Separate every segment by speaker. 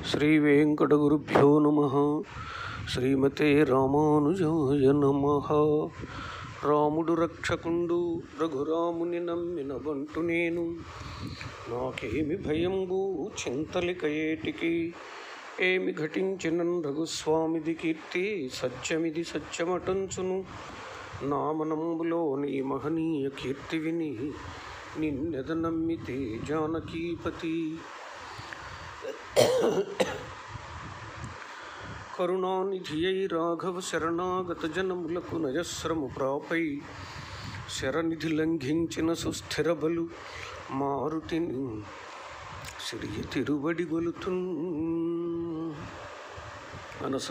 Speaker 1: శ్రీవేంకటగురుభ్యో నమ శ్రీమతే రామానుజాయ నమ రాముడు రక్షకుండు రఘురాముని నమ్మిన బంటు నేను నాకేమి భయంబు చింతలిక ఏటికి ఏమి ఘటించిన రఘుస్వామిది కీర్తి సత్యమిది సత్యమటంచును నామనంబులో నీ మహనీయ కీర్తి విని నిన్నెద నమ్మితే జానకీపతి కరుణానిధియై రాఘవ శరణాగత జనములకు నయస్రము ప్రాపై శరనిధి లంఘించిన సుస్థిర బలు మారుతిని సిరియ తిరువడి గొలుతున్ మనస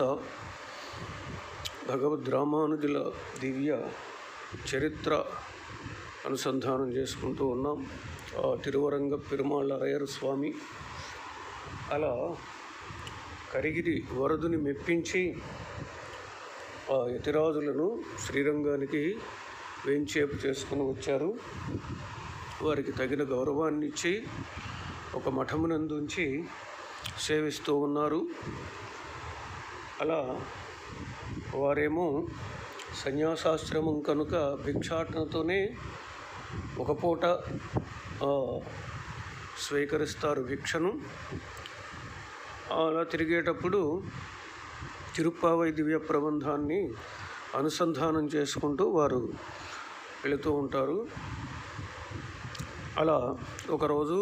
Speaker 1: భగవద్ రామానుజుల దివ్య చరిత్ర అనుసంధానం చేసుకుంటూ ఉన్నాం ఆ తిరువరంగ పెరుమాళ్ళ అరయరు స్వామి అలా కరిగిరి వరదుని మెప్పించి ఆ యతిరాజులను శ్రీరంగానికి వేంచేపు చేసుకుని వచ్చారు వారికి తగిన గౌరవాన్ని ఇచ్చి ఒక మఠమునందుంచి సేవిస్తూ ఉన్నారు అలా వారేమో సన్యాసాశ్రమం కనుక భిక్షాటనతోనే ఒక పూట ఆ, స్వీకరిస్తారు భిక్షను అలా తిరిగేటప్పుడు తిరుప్పావై దివ్య ప్రబంధాన్ని అనుసంధానం చేసుకుంటూ వారు వెళుతూ ఉంటారు అలా ఒకరోజు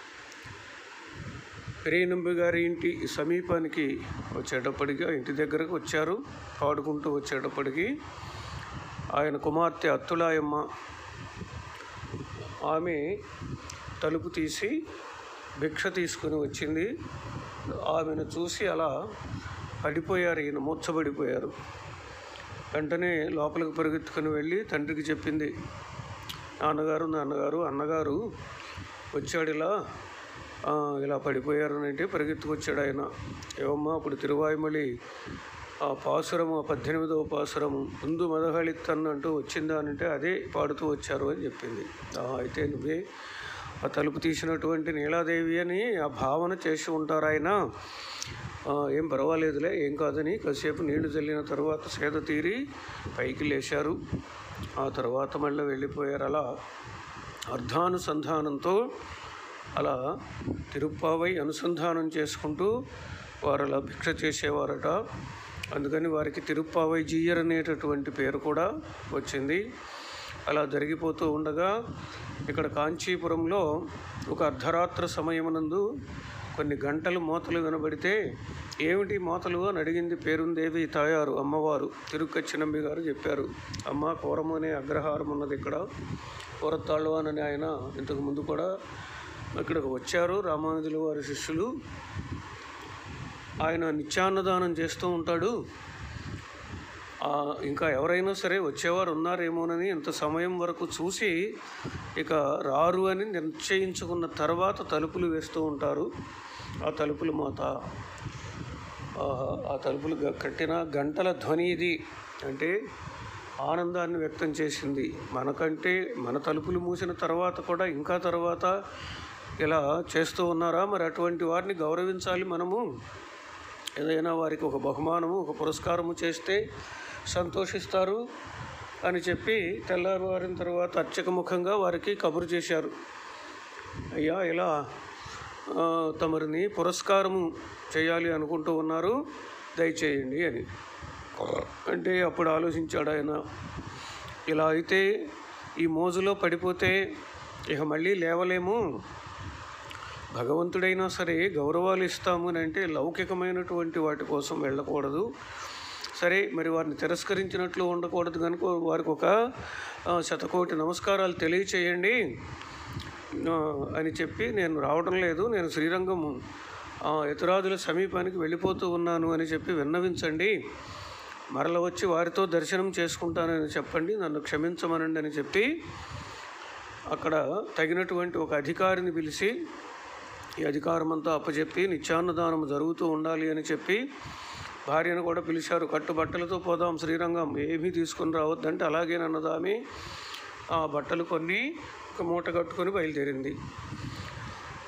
Speaker 1: పెరియనంబి గారి ఇంటి సమీపానికి వచ్చేటప్పటికి ఆ ఇంటి దగ్గరకు వచ్చారు పాడుకుంటూ వచ్చేటప్పటికి ఆయన కుమార్తె అత్తులాయమ్మ ఆమె తలుపు తీసి భిక్ష తీసుకుని వచ్చింది ఆమెను చూసి అలా పడిపోయారు ఈయన మూర్చబడిపోయారు వెంటనే లోపలికి పరిగెత్తుకుని వెళ్ళి తండ్రికి చెప్పింది నాన్నగారు నాన్నగారు అన్నగారు వచ్చాడు ఇలా "ఆ, ఇలా పడిపోయారు అని అంటే పరిగెత్తుకొచ్చాడు ఆయన ఏమమ్మా అప్పుడు తిరువాయుమలి ఆ పాసురము ఆ పద్దెనిమిదవ పాసురము ముందు మదహళిత్తన్ అంటూ వచ్చిందా అని అంటే అదే పాడుతూ వచ్చారు అని చెప్పింది "ఆ, అయితే నువ్వే ఆ తలుపు తీసినటువంటి నీలాదేవి అని ఆ భావన చేసి ఉంటారు ఆయన "ఆ, ఏం పర్వాలేదులే ఏం కాదని కాసేపు నీళ్లు చల్లిన తర్వాత సేద తీరి పైకి లేచారు ఆ తర్వాత మళ్ళీ వెళ్ళిపోయారు అలా అర్ధానుసంధానంతో అలా తిరుప్పావై అనుసంధానం చేసుకుంటూ వారు అలా భిక్ష చేసేవారట అందుకని వారికి తిరుప్పావై జీయర్ అనేటటువంటి పేరు కూడా వచ్చింది అలా జరిగిపోతూ ఉండగా ఇక్కడ కాంచీపురంలో ఒక అర్ధరాత్ర సమయమునందు కొన్ని గంటలు మోతలు వినబడితే ఏమిటి మోతలు అని అడిగింది పేరుందేవి తాయారు అమ్మవారు తిరుక్కచ్చినంబి గారు చెప్పారు అమ్మ కోరము అనే అగ్రహారం ఉన్నది ఇక్కడ కోరతాళ్ళవాన్ అని ఆయన ఇంతకు ముందు కూడా ఇక్కడికి వచ్చారు రామానుజుల వారి శిష్యులు ఆయన నిత్యాన్నదానం చేస్తూ ఉంటాడు ఆ, ఇంకా ఎవరైనా సరే వచ్చేవారు ఉన్నారేమోనని ఇంత సమయం వరకు చూసి ఇక రారు అని నిశ్చయించుకున్న తర్వాత తలుపులు వేస్తూ ఉంటారు ఆ తలుపులు మాత ఆ, ఆ తలుపులు గ- కట్టిన గంటల ధ్వని ఇది అంటే ఆనందాన్ని వ్యక్తం చేసింది మనకంటే మన తలుపులు మూసిన తర్వాత కూడా ఇంకా తర్వాత ఇలా చేస్తూ ఉన్నారా మరి అటువంటి వారిని గౌరవించాలి మనము ఏదైనా వారికి ఒక బహుమానము ఒక పురస్కారము చేస్తే సంతోషిస్తారు అని చెప్పి తెల్లారువారిన తర్వాత అర్చక ముఖంగా వారికి కబురు చేశారు అయ్యా ఇలా ఆ, తమరిని పురస్కారము చేయాలి అనుకుంటూ ఉన్నారు దయచేయండి అని అంటే అప్పుడు ఆలోచించాడు ఆయన ఇలా అయితే ఈ మోజులో పడిపోతే ఇక మళ్ళీ లేవలేము భగవంతుడైనా సరే గౌరవాలు ఇస్తాము అని అంటే లౌకికమైనటువంటి వాటి కోసం వెళ్ళకూడదు సరే మరి వారిని తిరస్కరించినట్లు ఉండకూడదు కనుక వారికి ఒక ఆ, శతకోటి నమస్కారాలు తెలియచేయండి ఆ, అని చెప్పి నేను రావడం లేదు నేను శ్రీరంగం ఆ, యతిరాజుల సమీపానికి వెళ్ళిపోతూ ఉన్నాను అని చెప్పి విన్నవించండి మరల వచ్చి వారితో దర్శనం చేసుకుంటానని చెప్పండి నన్ను క్షమించమనండి అని చెప్పి అక్కడ తగినటువంటి ఒక అధికారిని పిలిచి ఈ అధికారం అంతా అప్పచెప్పి నిత్యాన్నదానం జరుగుతూ ఉండాలి అని చెప్పి భార్యను కూడా పిలిచారు కట్టుబట్టలతో పోదాం శ్రీరంగం ఏమీ తీసుకొని రావద్దంటే అలాగేనన్నదామి ఆ బట్టలు కొన్ని ఒక మూట కట్టుకొని బయలుదేరింది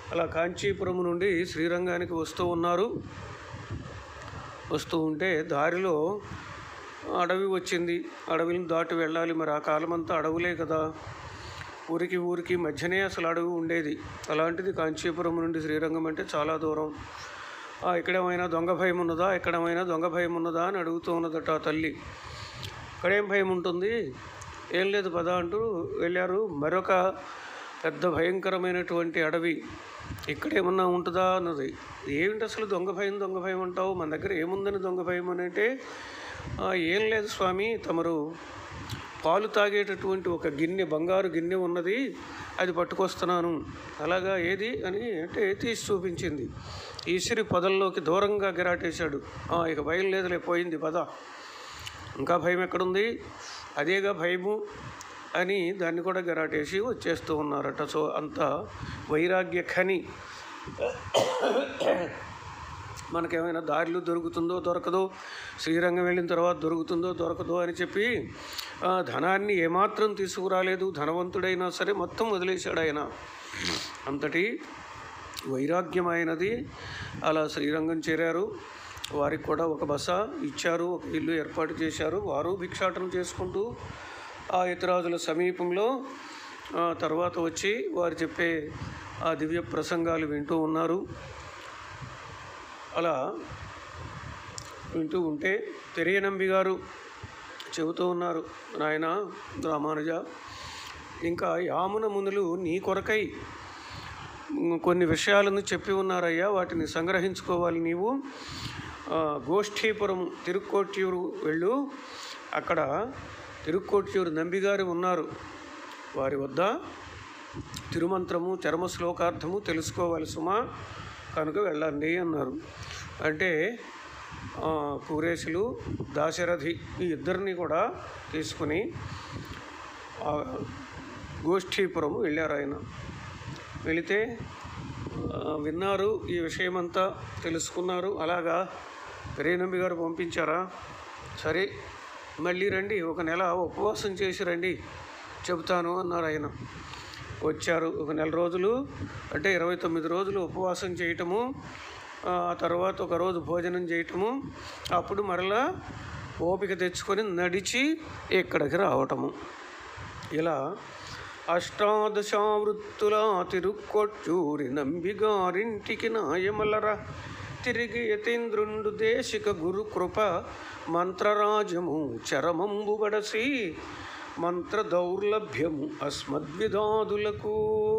Speaker 1: అలా కాంచీపురం నుండి శ్రీరంగానికి వస్తూ ఉన్నారు వస్తూ ఉంటే దారిలో అడవి వచ్చింది అడవిని దాటి వెళ్ళాలి మరి ఆ కాలం అంతా అడవులే కదా ఊరికి ఊరికి మధ్యనే అసలు అడవి ఉండేది అలాంటిది కాంచీపురం నుండి శ్రీరంగం అంటే చాలా దూరం "ఆ, ఇక్కడేమైనా దొంగ భయం ఉన్నదా ఎక్కడమైనా దొంగ భయం ఉన్నదా అని అడుగుతూ ఉన్నదట ఆ తల్లి ఇక్కడేం భయం ఉంటుంది ఏం లేదు పద అంటూ వెళ్ళారు మరొక పెద్ద భయంకరమైనటువంటి అడవి ఇక్కడేమన్నా ఉంటుందా అన్నది ఏమిటి అసలు దొంగ భయం దొంగ భయం అంటావు మన దగ్గర ఏముందని దొంగ భయం అని అంటే "ఆ, ఏం లేదు స్వామి తమరు పాలు తాగేటటువంటి ఒక గిన్నె బంగారు గిన్నె ఉన్నది అది పట్టుకొస్తున్నాను అలాగా ఏది అని అంటే తీసి చూపించింది ఈసిరి పొదల్లోకి దూరంగా గిరాటేశాడు "ఆ, ఇక భయం లేదులే పోయింది పద ఇంకా భయం ఎక్కడుంది అదేగా భయము అని దాన్ని కూడా గరాటేసి వచ్చేస్తూ ఉన్నారట సో అంత వైరాగ్య ఖని మనకేమైనా దారిలో దొరుకుతుందో దొరకదో శ్రీరంగం వెళ్ళిన తర్వాత దొరుకుతుందో దొరకదో అని చెప్పి ఆ, ధనాన్ని ఏమాత్రం తీసుకురాలేదు ధనవంతుడైనా సరే మొత్తం వదిలేశాడు ఆయన అంతటి వైరాగ్యమైనది అలా శ్రీరంగం చేరారు వారికి కూడా ఒక బస ఇచ్చారు ఒక ఇల్లు ఏర్పాటు చేశారు వారు భిక్షాటన చేసుకుంటూ ఆ యతిరాజుల సమీపంలో ఆ, తర్వాత వచ్చి వారు చెప్పే ఆ దివ్య ప్రసంగాలు వింటూ ఉన్నారు అలా వింటూ ఉంటే తెరియనంబి గారు చెబుతూ ఉన్నారు నాయన రామానుజ ఇంకా యామున మునులు నీ కొరకై ఉమ్, కొన్ని విషయాలను చెప్పి ఉన్నారయ్యా వాటిని సంగ్రహించుకోవాలి నీవు ఆ, గోష్ఠీపురం తిరుక్కోట్యూరు వెళ్ళు అక్కడ తిరుక్కోట్యూరు నంబిగారు ఉన్నారు వారి వద్ద తిరుమంత్రము చర్మ శ్లోకార్థము తెలుసుకోవాలి సుమా కనుక వెళ్ళండి అన్నారు అంటే ఆ, కురేషులు దాశరథి ఈ ఇద్దరిని కూడా తీసుకుని ఆ గోష్ఠీపురం వెళ్ళారు ఆయన వెళితే ఆ, విన్నారు ఈ విషయమంతా తెలుసుకున్నారు అలాగా పెరేనంబి గారు పంపించారా సరే మళ్ళీ రండి ఒక నెల ఉపవాసం చేసి రండి చెబుతాను అన్నారు ఆయన వచ్చారు ఒక నెల రోజులు అంటే ఇరవై తొమ్మిది రోజులు ఉపవాసం చేయటము ఆ తర్వాత ఒక రోజు భోజనం చేయటము అప్పుడు మరలా ఓపిక తెచ్చుకొని నడిచి ఇక్కడికి రావటము ఇలా అష్టాదశావృత్తుల తిరుక్కొట్టూరి నంబిగారింటికి నాయమలర తిరిగి యతీంద్రుండు దేశిక గురు కృప మంత్రరాజము చరమంబు బడసి మంత్ర దౌర్లభ్యము అస్మద్విధాదులకు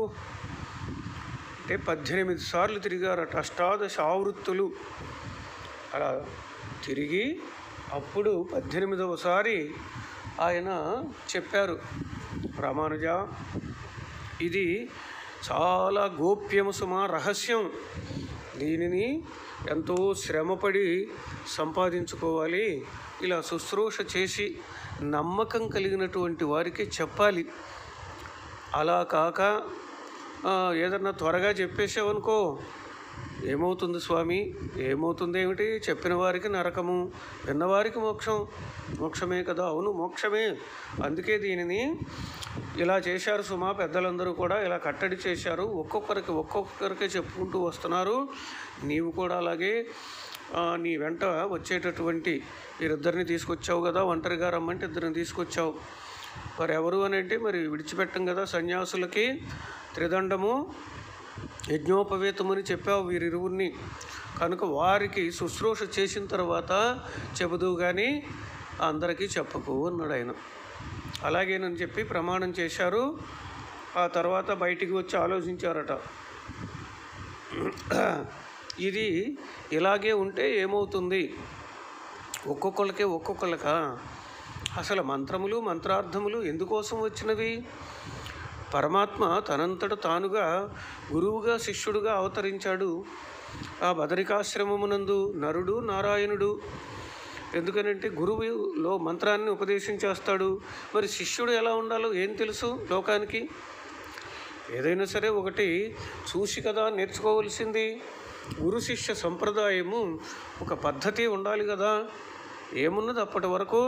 Speaker 1: అంటే పద్దెనిమిది సార్లు తిరిగారట అష్టాదశ ఆవృత్తులు అలా తిరిగి అప్పుడు పద్దెనిమిదవసారి ఆయన చెప్పారు రామానుజ ఇది చాలా గోప్యము సుమా రహస్యం దీనిని ఎంతో శ్రమపడి సంపాదించుకోవాలి ఇలా శుశ్రూష చేసి నమ్మకం కలిగినటువంటి వారికి చెప్పాలి అలా కాక ఆ, ఏదన్నా త్వరగా చెప్పేసావనుకో ఏమవుతుంది స్వామి ఏమవుతుంది ఏమిటి చెప్పిన వారికి నరకము విన్నవారికి మోక్షం మోక్షమే కదా అవును మోక్షమే అందుకే దీనిని ఇలా చేశారు సుమా పెద్దలందరూ కూడా ఇలా కట్టడి చేశారు ఒక్కొక్కరికి ఒక్కొక్కరికి చెప్పుకుంటూ వస్తున్నారు నీవు కూడా అలాగే ఆ, నీ వెంట వచ్చేటటువంటి వీరిద్దరిని తీసుకొచ్చావు కదా ఒంటరిగా రమ్మంటే ఇద్దరిని తీసుకొచ్చావు మరి ఎవరు అని అంటే మరి విడిచిపెట్టం కదా సన్యాసులకి త్రిదండము యజ్ఞోపవేతమని చెప్పావు వీరిరువురిని కనుక వారికి శుశ్రూష చేసిన తర్వాత చెబుదు కానీ అందరికీ చెప్పకు అన్నాడు ఆయన అలాగేనని చెప్పి ప్రమాణం చేశారు ఆ తర్వాత బయటికి వచ్చి ఆలోచించారట ఇది ఇలాగే ఉంటే ఏమవుతుంది ఒక్కొక్కళ్ళకే ఒక్కొక్కళ్ళకా అసలు మంత్రములు మంత్రార్థములు ఎందుకోసం వచ్చినవి పరమాత్మ తనంతట తానుగా గురువుగా శిష్యుడుగా అవతరించాడు ఆ బదరికాశ్రమమునందు నరుడు నారాయణుడు ఎందుకనంటే గురువులో మంత్రాన్ని ఉపదేశించేస్తాడు మరి శిష్యుడు ఎలా ఉండాలో ఏం తెలుసు లోకానికి ఏదైనా సరే ఒకటి చూసి కదా నేర్చుకోవలసింది గురు శిష్య సంప్రదాయము ఒక పద్ధతి ఉండాలి కదా ఏమున్నది అప్పటి వరకు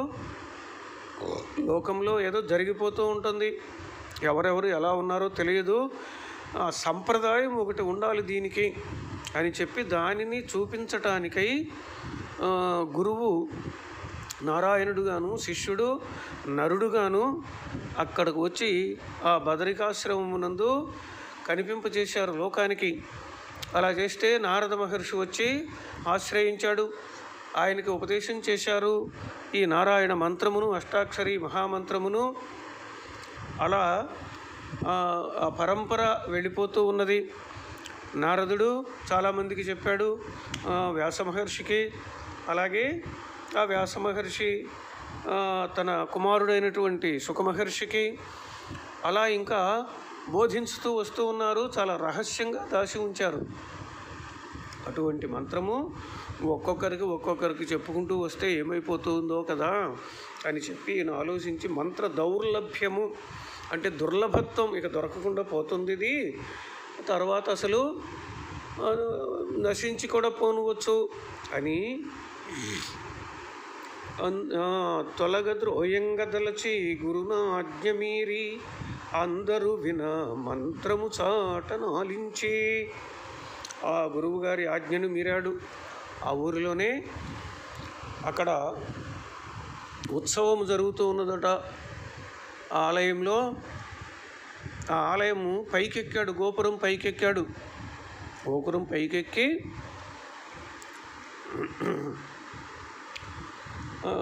Speaker 1: లోకంలో ఏదో జరిగిపోతూ ఉంటుంది ఎవరెవరు ఎలా ఉన్నారో తెలియదు ఆ సంప్రదాయం ఒకటి ఉండాలి దీనికి అని చెప్పి దానిని చూపించటానికై ఆ, గురువు నారాయణుడుగాను శిష్యుడు నరుడుగాను అక్కడికి వచ్చి ఆ బదరికాశ్రమమునందు కనిపింపచేశారు లోకానికి అలా చేస్తే నారద మహర్షి వచ్చి ఆశ్రయించాడు ఆయనకి ఉపదేశం చేశారు ఈ నారాయణ మంత్రమును అష్టాక్షరి మహామంత్రమును అలా ఆ ఆ పరంపర వెళ్ళిపోతూ ఉన్నది నారదుడు చాలామందికి చెప్పాడు ఆ, వ్యాస మహర్షికి అలాగే ఆ వ్యాస మహర్షి ఆ, తన కుమారుడైనటువంటి సుఖ మహర్షికి అలా ఇంకా బోధించుతూ వస్తూ ఉన్నారు చాలా రహస్యంగా దాచి ఉంచారు అటువంటి మంత్రము ఒక్కొక్కరికి ఒక్కొక్కరికి చెప్పుకుంటూ వస్తే ఏమైపోతుందో కదా అని చెప్పి ఈయన ఆలోచించి మంత్ర దౌర్లభ్యము అంటే దుర్లభత్వం ఇక దొరకకుండా పోతుంది ఇది తర్వాత అసలు ఆ, నశించి కూడా పోనువచ్చు అని అన్- ఆ, తొలగద్రోయంగదలచి గురున ఆజ్ఞమీరి అందరూ విన మంత్రము చాటనాలించి ఆ గురువు గారి ఆజ్ఞను మీరాడు ఆ ఊరిలోనే అక్కడ ఉత్సవం జరుగుతూ ఉన్నదట ఆ ఆలయంలో ఆ ఆలయము పైకెక్కాడు గోపురం పైకెక్కాడు గోపురం పైకెక్కి ఆ,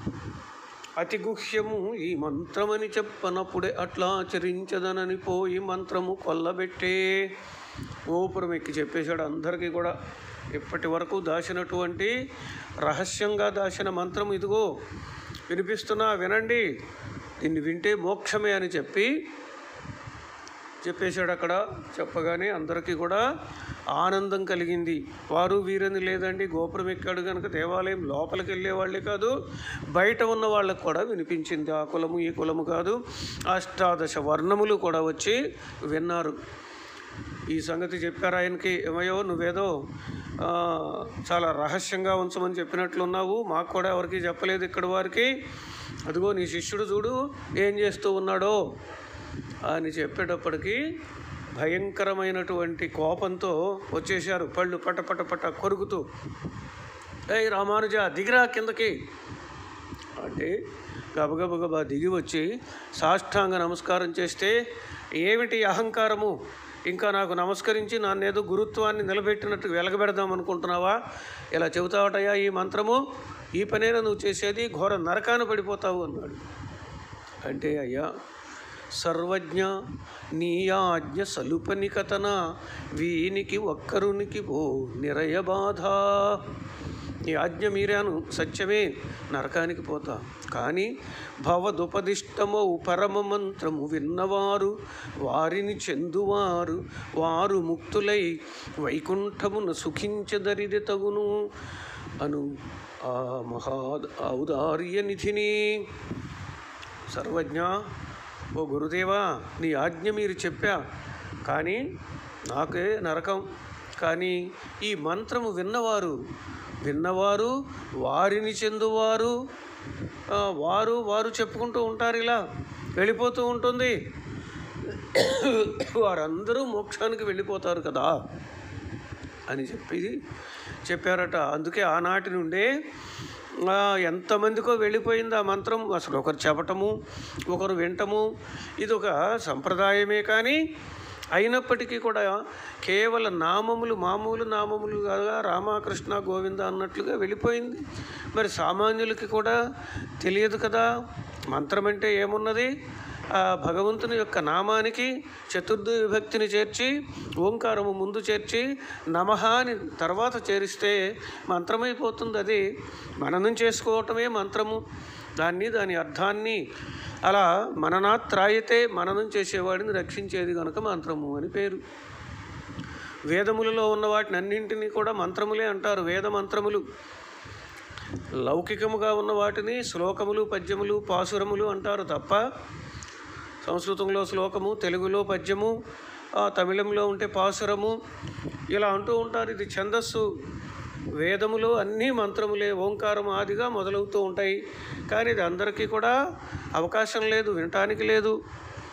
Speaker 1: అతి గుహ్యము ఈ మంత్రమని చెప్పనప్పుడే అట్లా ఆచరించదనని పోయి మంత్రము కొల్లబెట్టే గోపురం ఎక్కి చెప్పేశాడు అందరికీ కూడా ఇప్పటి వరకు దాచినటువంటి రహస్యంగా దాచిన మంత్రం ఇదిగో వినిపిస్తున్నా వినండి దీన్ని వింటే మోక్షమే అని చెప్పి చెప్పేశాడు అక్కడ చెప్పగానే అందరికీ కూడా ఆనందం కలిగింది వారు వీరని లేదండి గోపురం ఎక్కాడు కనుక దేవాలయం లోపలికి వెళ్ళే వాళ్ళే కాదు బయట ఉన్న వాళ్ళకు కూడా వినిపించింది ఆ కులము ఈ కులము కాదు అష్టాదశ వర్ణములు కూడా వచ్చి విన్నారు ఈ సంగతి చెప్పారు ఆయనకి ఏమయ్యో నువ్వేదో ఆ, చాలా రహస్యంగా ఉంచమని చెప్పినట్లున్నావు మాకు కూడా ఎవరికి చెప్పలేదు ఇక్కడ వారికి అదిగో నీ శిష్యుడు చూడు ఏం చేస్తూ ఉన్నాడో అని చెప్పేటప్పటికి భయంకరమైనటువంటి కోపంతో వచ్చేశారు పళ్ళు పట పట పట కొరుకుతూ ఏయ్ రామానుజ దిగిరా కిందకి అంటే గబగబగబా దిగి వచ్చి సాష్టాంగ నమస్కారం చేస్తే ఏమిటి అహంకారము ఇంకా నాకు నమస్కరించి నన్నేదో గురుత్వాన్ని నిలబెట్టినట్టు వెలగబెడదాం అనుకుంటున్నావా ఇలా చెబుతావటయ్యా ఈ మంత్రము ఈ పనేనా నువ్వు చేసేది ఘోర నరకాన పడిపోతావు అన్నాడు అంటే అయ్యా సర్వజ్ఞ నీ ఆజ్ఞ సలుపని కథన వీనికి ఒక్కరునికి ఓ నిరయ బాధ నీ ఆజ్ఞ మీరాను సత్యమే నరకానికి పోతా కానీ భవదుపదిష్టమౌ పరమ మంత్రము విన్నవారు వారిని చెందువారు వారు ముక్తులై వైకుంఠమున సుఖించదరిది తగును అను ఆ మహా ఔదార్య నిధిని సర్వజ్ఞ ఓ గురుదేవా నీ ఆజ్ఞ మీరు చెప్పా కానీ నాకే నరకం కానీ ఈ మంత్రము విన్నవారు విన్నవారు వారిని చెందువారు ఆ, వారు వారు చెప్పుకుంటూ ఉంటారు ఇలా వెళ్ళిపోతూ ఉంటుంది వారందరూ మోక్షానికి వెళ్ళిపోతారు కదా అని చెప్పి చెప్పారట అందుకే ఆనాటి నుండే ఆ, ఎంతమందికో వెళ్ళిపోయింది ఆ మంత్రం అసలు ఒకరు చెప్పటము ఒకరు వింటము ఇది ఒక సంప్రదాయమే కానీ అయినప్పటికీ కూడా కేవల నామములు మామూలు నామములు కాగా రామకృష్ణ గోవింద అన్నట్లుగా వెళ్ళిపోయింది మరి సామాన్యులకి కూడా తెలియదు కదా మంత్రం అంటే ఏమున్నది ఆ భగవంతుని యొక్క నామానికి చతుర్థ విభక్తిని చేర్చి ఓంకారము ముందు చేర్చి నమః అని తర్వాత చేరిస్తే మంత్రమైపోతుంది అది మననం చేసుకోవటమే మంత్రము దాన్ని దాని అర్థాన్ని అలా మననాత్రాయితే మననం చేసేవాడిని రక్షించేది కనుక మంత్రము అని పేరు వేదములలో ఉన్న వాటిని అన్నింటినీ కూడా మంత్రములే అంటారు వేద మంత్రములు లౌకికముగా ఉన్న వాటిని శ్లోకములు పద్యములు పాసురములు అంటారు తప్ప సంస్కృతంలో శ్లోకము తెలుగులో పద్యము ఆ, తమిళంలో ఉంటే పాసురము ఇలా అంటూ ఉంటారు ఇది ఛందస్సు వేదములు అన్నీ మంత్రములే ఓంకారం ఆదిగా మొదలవుతూ ఉంటాయి కానీ ఇది అందరికీ కూడా అవకాశం లేదు వినటానికి లేదు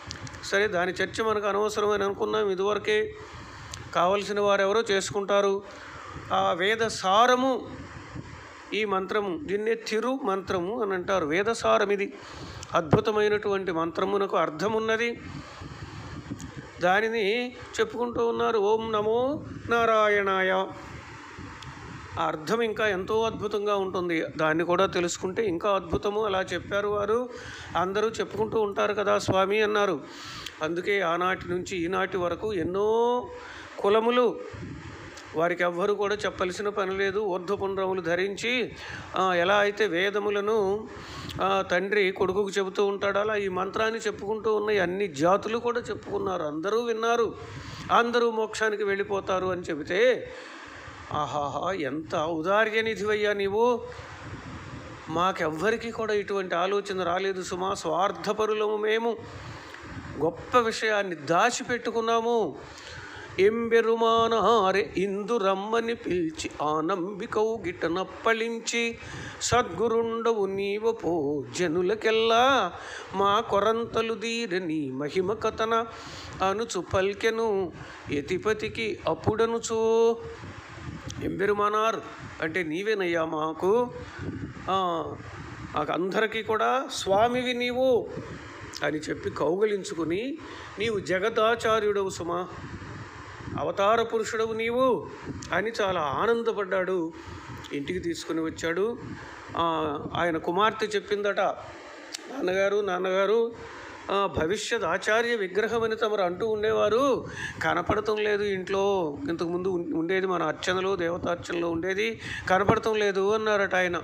Speaker 1: సరే దాని చర్చ మనకు అనవసరమని అనుకున్నాం ఇదివరకే కావలసిన వారెవరో చేసుకుంటారు ఆ వేద సారము ఈ మంత్రము దీన్నే తిరు మంత్రము అని అంటారు వేదసారం ఇది అద్భుతమైనటువంటి మంత్రమునకు అర్థమున్నది దానిని చెప్పుకుంటూ ఉన్నారు ఓం నమో నారాయణాయ ఆ అర్థం ఇంకా ఎంతో అద్భుతంగా ఉంటుంది దాన్ని కూడా తెలుసుకుంటే ఇంకా అద్భుతము అలా చెప్పారు వారు అందరూ చెప్పుకుంటూ ఉంటారు కదా స్వామి అన్నారు అందుకే ఆనాటి నుంచి ఈనాటి వరకు ఎన్నో కులములు వారికి ఎవ్వరు కూడా చెప్పవలసిన పని లేదు ఊర్ధ్వపుండ్రములు ధరించి ఆ, ఎలా అయితే వేదములను ఆ, తండ్రి కొడుకుకు చెబుతూ ఉంటాడు అలా ఈ మంత్రాన్ని చెప్పుకుంటూ ఉన్న అన్ని జాతులు కూడా చెప్పుకున్నారు అందరూ విన్నారు అందరూ మోక్షానికి వెళ్ళిపోతారు అని చెబితే ఆహాహా ఎంత ఔదార్యనిధివయ్యా నీవు మాకెవ్వరికీ కూడా ఇటువంటి ఆలోచన రాలేదు సుమా స్వార్థపరులము మేము గొప్ప విషయాన్ని దాచిపెట్టుకున్నాము ఎంబెరుమానారె ఇందు రమ్మని పిలిచి ఆనంబికౌ గిటనప్పళించి సద్గురుండవు నీవ పో జనులకెల్లా మా కొరంతలు దీరని మహిమ కథన అనుచు పల్కెను యతిపతికి అప్పుడనుచో ఎంబెరుమానార్ అంటే నీవేనయ్యా మాకు ఆ, మాకు అందరికీ కూడా స్వామివి నీవు అని చెప్పి కౌగలించుకుని నీవు జగదాచార్యుడవు సుమా అవతార పురుషుడవు నీవు అని చాలా ఆనందపడ్డాడు ఇంటికి తీసుకుని వచ్చాడు ఆ, ఆయన కుమార్తె చెప్పిందట నాన్నగారు నాన్నగారు ఆ, భవిష్యత్ ఆచార్య విగ్రహం అని తమరు అంటూ ఉండేవారు కనపడటం లేదు ఇంట్లో ఇంతకుముందు ఉం- ఉండేది మన అర్చనలు దేవతార్చనలో ఉండేది కనపడటం లేదు అన్నారట ఆయన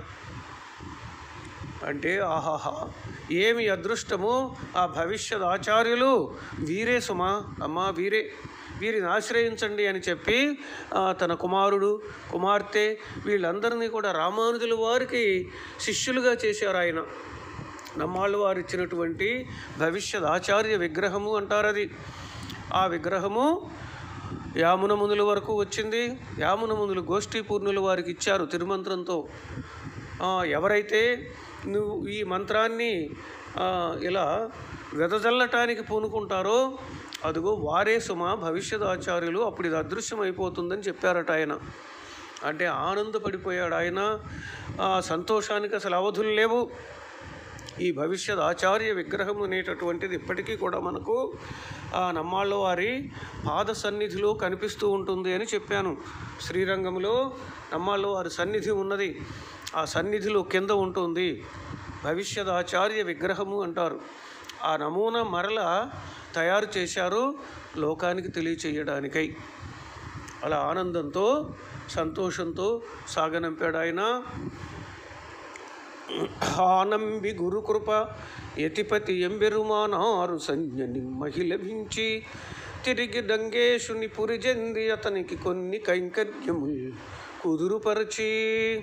Speaker 1: అంటే ఆహాహా ఏమి అదృష్టము ఆ భవిష్యత్ ఆచార్యులు వీరే సుమా అమ్మా వీరే వీరిని ఆశ్రయించండి అని చెప్పి ఆ, తన కుమారుడు కుమార్తె వీళ్ళందరినీ కూడా రామానుజుల వారికి శిష్యులుగా చేశారు ఆయన నమ్మాళ్ళు వారు ఇచ్చినటువంటి భవిష్యత్ ఆచార్య విగ్రహము అంటారు అది ఆ విగ్రహము యామున మునుల వరకు వచ్చింది యామున మునులు గోష్ఠీ పూర్ణులు వారికి ఇచ్చారు తిరుమంత్రంతో ఆ, ఎవరైతే నువ్వు ఈ మంత్రాన్ని ఆ, ఇలా వెదజల్లటానికి పూనుకుంటారో అదిగో వారే సుమ భవిష్యత్ ఆచార్యులు అప్పుడు ఇది అదృశ్యం అయిపోతుందని చెప్పారట ఆయన అంటే ఆనందపడిపోయాడు ఆయన ఆ సంతోషానికి అసలు అవధులు లేవు ఈ భవిష్యత్ ఆచార్య విగ్రహం అనేటటువంటిది ఇప్పటికీ కూడా మనకు ఆ నమ్మాళ్ళ వారి పాద సన్నిధిలో కనిపిస్తూ ఉంటుంది అని చెప్పాను శ్రీరంగంలో నమ్మాళ్ళ వారి సన్నిధి ఉన్నది ఆ సన్నిధిలో కింద ఉంటుంది భవిష్యత్ ఆచార్య విగ్రహము అంటారు ఆ నమూనా మరల తయారు చేశారు లోకానికి తెలియచేయడానికై అలా ఆనందంతో సంతోషంతో సాగనంపాడు ఆయన ఆనంబి గురుకృప యతిపతి ఎంబెరుమానారు సంజ్ఞని మహిళభించి తిరిగి దంగేశుని పురిజెంది అతనికి కొన్ని కైంకర్యములు కుదురుపరచి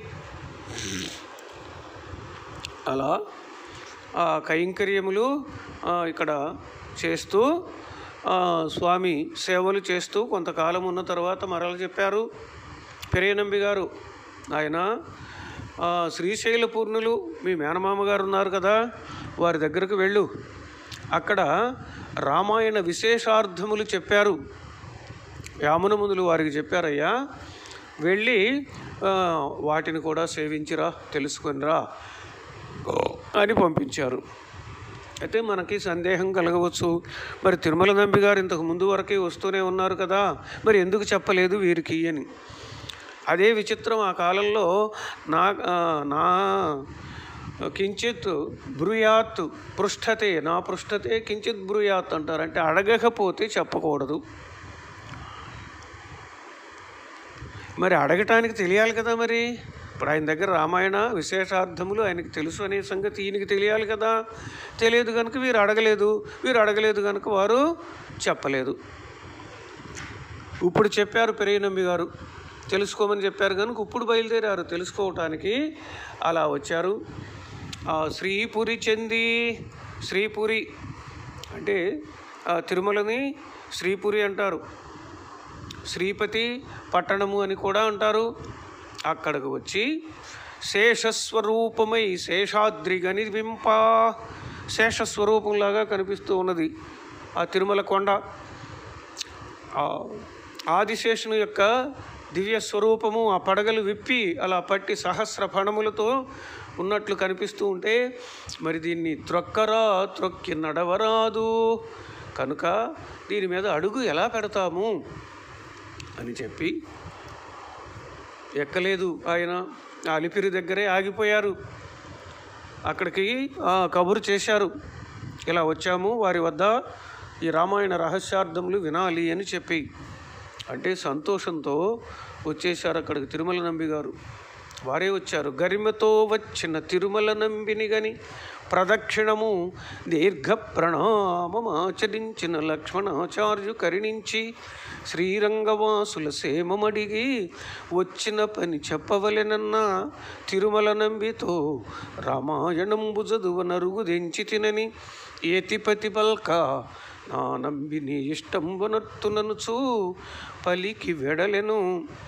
Speaker 1: అలా ఆ కైంకర్యములు ఆ, ఇక్కడ చేస్తూ ఆ, స్వామి సేవలు చేస్తూ కొంతకాలం ఉన్న తర్వాత మరల చెప్పారు పెరియనంబి గారు ఆయన ఆ, శ్రీశైల పూర్ణులు మీ మేనమామ గారు ఉన్నారు కదా వారి దగ్గరకు వెళ్ళు అక్కడ రామాయణ విశేషార్థములు చెప్పారు యామునమునులు వారికి చెప్పారయ్యా వెళ్ళి ఆ, వాటిని కూడా సేవించిరా తెలుసుకొనిరా అని పంపించారు అయితే మనకి సందేహం కలగవచ్చు మరి తిరుమల నంబి గారు ఇంతకు ముందు వరకే వస్తూనే ఉన్నారు కదా మరి ఎందుకు చెప్పలేదు వీరికి అని అదే విచిత్రం ఆ కాలంలో నా ఆ, నా కించిత్ బ్రూయాత్ పృష్ఠతే నా పృష్ఠతే కించిత్ బ్రూయాత్ అంటారు అంటే అడగకపోతే చెప్పకూడదు మరి అడగటానికి తెలియాలి కదా మరి ఇప్పుడు ఆయన దగ్గర రామాయణ విశేషార్థములు ఆయనకి తెలుసు అనే సంగతి ఈయనకి తెలియాలి కదా తెలియదు కనుక వీరు అడగలేదు వీరు అడగలేదు కనుక వారు చెప్పలేదు ఇప్పుడు చెప్పారు పెరియనమ్మి గారు తెలుసుకోమని చెప్పారు కనుక ఇప్పుడు బయలుదేరారు తెలుసుకోవటానికి అలా వచ్చారు ఆ శ్రీపురి చెంది శ్రీపురి అంటే ఆ తిరుమలని శ్రీపురి అంటారు శ్రీపతి పట్టణము అని కూడా అంటారు అక్కడికి వచ్చి శేషస్వరూపమై శేషాద్రి గనివింప శేషస్వరూపంలాగా కనిపిస్తూ ఉన్నది ఆ తిరుమల కొండ ఆ ఆదిశేషుని యొక్క దివ్య స్వరూపము ఆ పడగలు విప్పి అలా పట్టి సహస్ర ఫణములతో ఉన్నట్లు కనిపిస్తూ ఉంటే మరి దీన్ని త్రొక్కరా త్రొక్కి నడవరాదు కనుక దీని మీద అడుగు ఎలా పెడతాము అని చెప్పి ఎక్కలేదు ఆయన ఆ అలిపిరి దగ్గరే ఆగిపోయారు అక్కడికి ఆ, కబురు చేశారు ఇలా వచ్చాము వారి వద్ద ఈ రామాయణ రహస్యార్థములు వినాలి అని చెప్పి అంటే సంతోషంతో వచ్చేశారు అక్కడికి తిరుమల నంబి గారు వారే వచ్చారు గరిమతో వచ్చిన తిరుమల నంబిని గని ప్రదక్షిణము దీర్ఘ ప్రణామమాచరించిన లక్ష్మణాచార్యు కరుణించి శ్రీరంగవాసుల సేమమడిగి వచ్చిన పని చెప్పవలెనన్న తిరుమల నంబితో రామాయణంబు చదువ నరుగు దెంచి తినని ఏతిపతి పల్క నా నంబిని ఇష్టంబునత్తుననుచు పలికి వెడలెను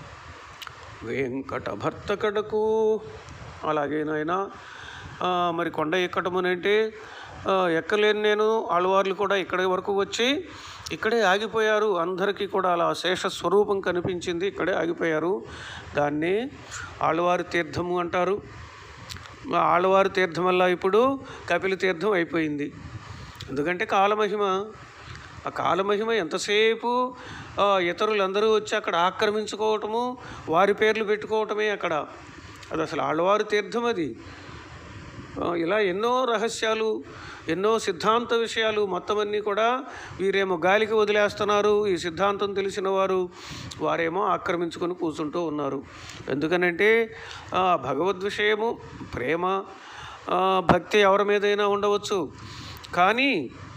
Speaker 1: వెంకట భర్త కడకు అలాగే నాయన ఆ, మరి కొండ ఎక్కటమునంటే ఆ, ఎక్కలేను నేను ఆళ్వార్లు కూడా ఇక్కడి వరకు వచ్చి ఇక్కడే ఆగిపోయారు అందరికీ కూడా అలా శేష స్వరూపం కనిపించింది ఇక్కడే ఆగిపోయారు దాన్ని ఆళ్వారి తీర్థము అంటారు ఆ ఆళ్వారి తీర్థం వల్ల ఇప్పుడు కపిల తీర్థం అయిపోయింది ఎందుకంటే కాలమహిమ ఆ కాలమహిమ ఎంతసేపు ఆ, ఇతరులందరూ వచ్చి అక్కడ ఆక్రమించుకోవటము వారి పేర్లు పెట్టుకోవటమే అక్కడ అది అసలు ఆళ్వారు తీర్థం అది ఆ, ఇలా ఎన్నో రహస్యాలు ఎన్నో సిద్ధాంత విషయాలు మొత్తం అన్నీ కూడా వీరేమో గాలికి వదిలేస్తున్నారు ఈ సిద్ధాంతం తెలిసిన వారు వారేమో ఆక్రమించుకొని కూర్చుంటూ ఉన్నారు ఎందుకనంటే ఆ, భగవద్ విషయము ప్రేమ ఆ, భక్తి ఎవరి మీదైనా ఉండవచ్చు కానీ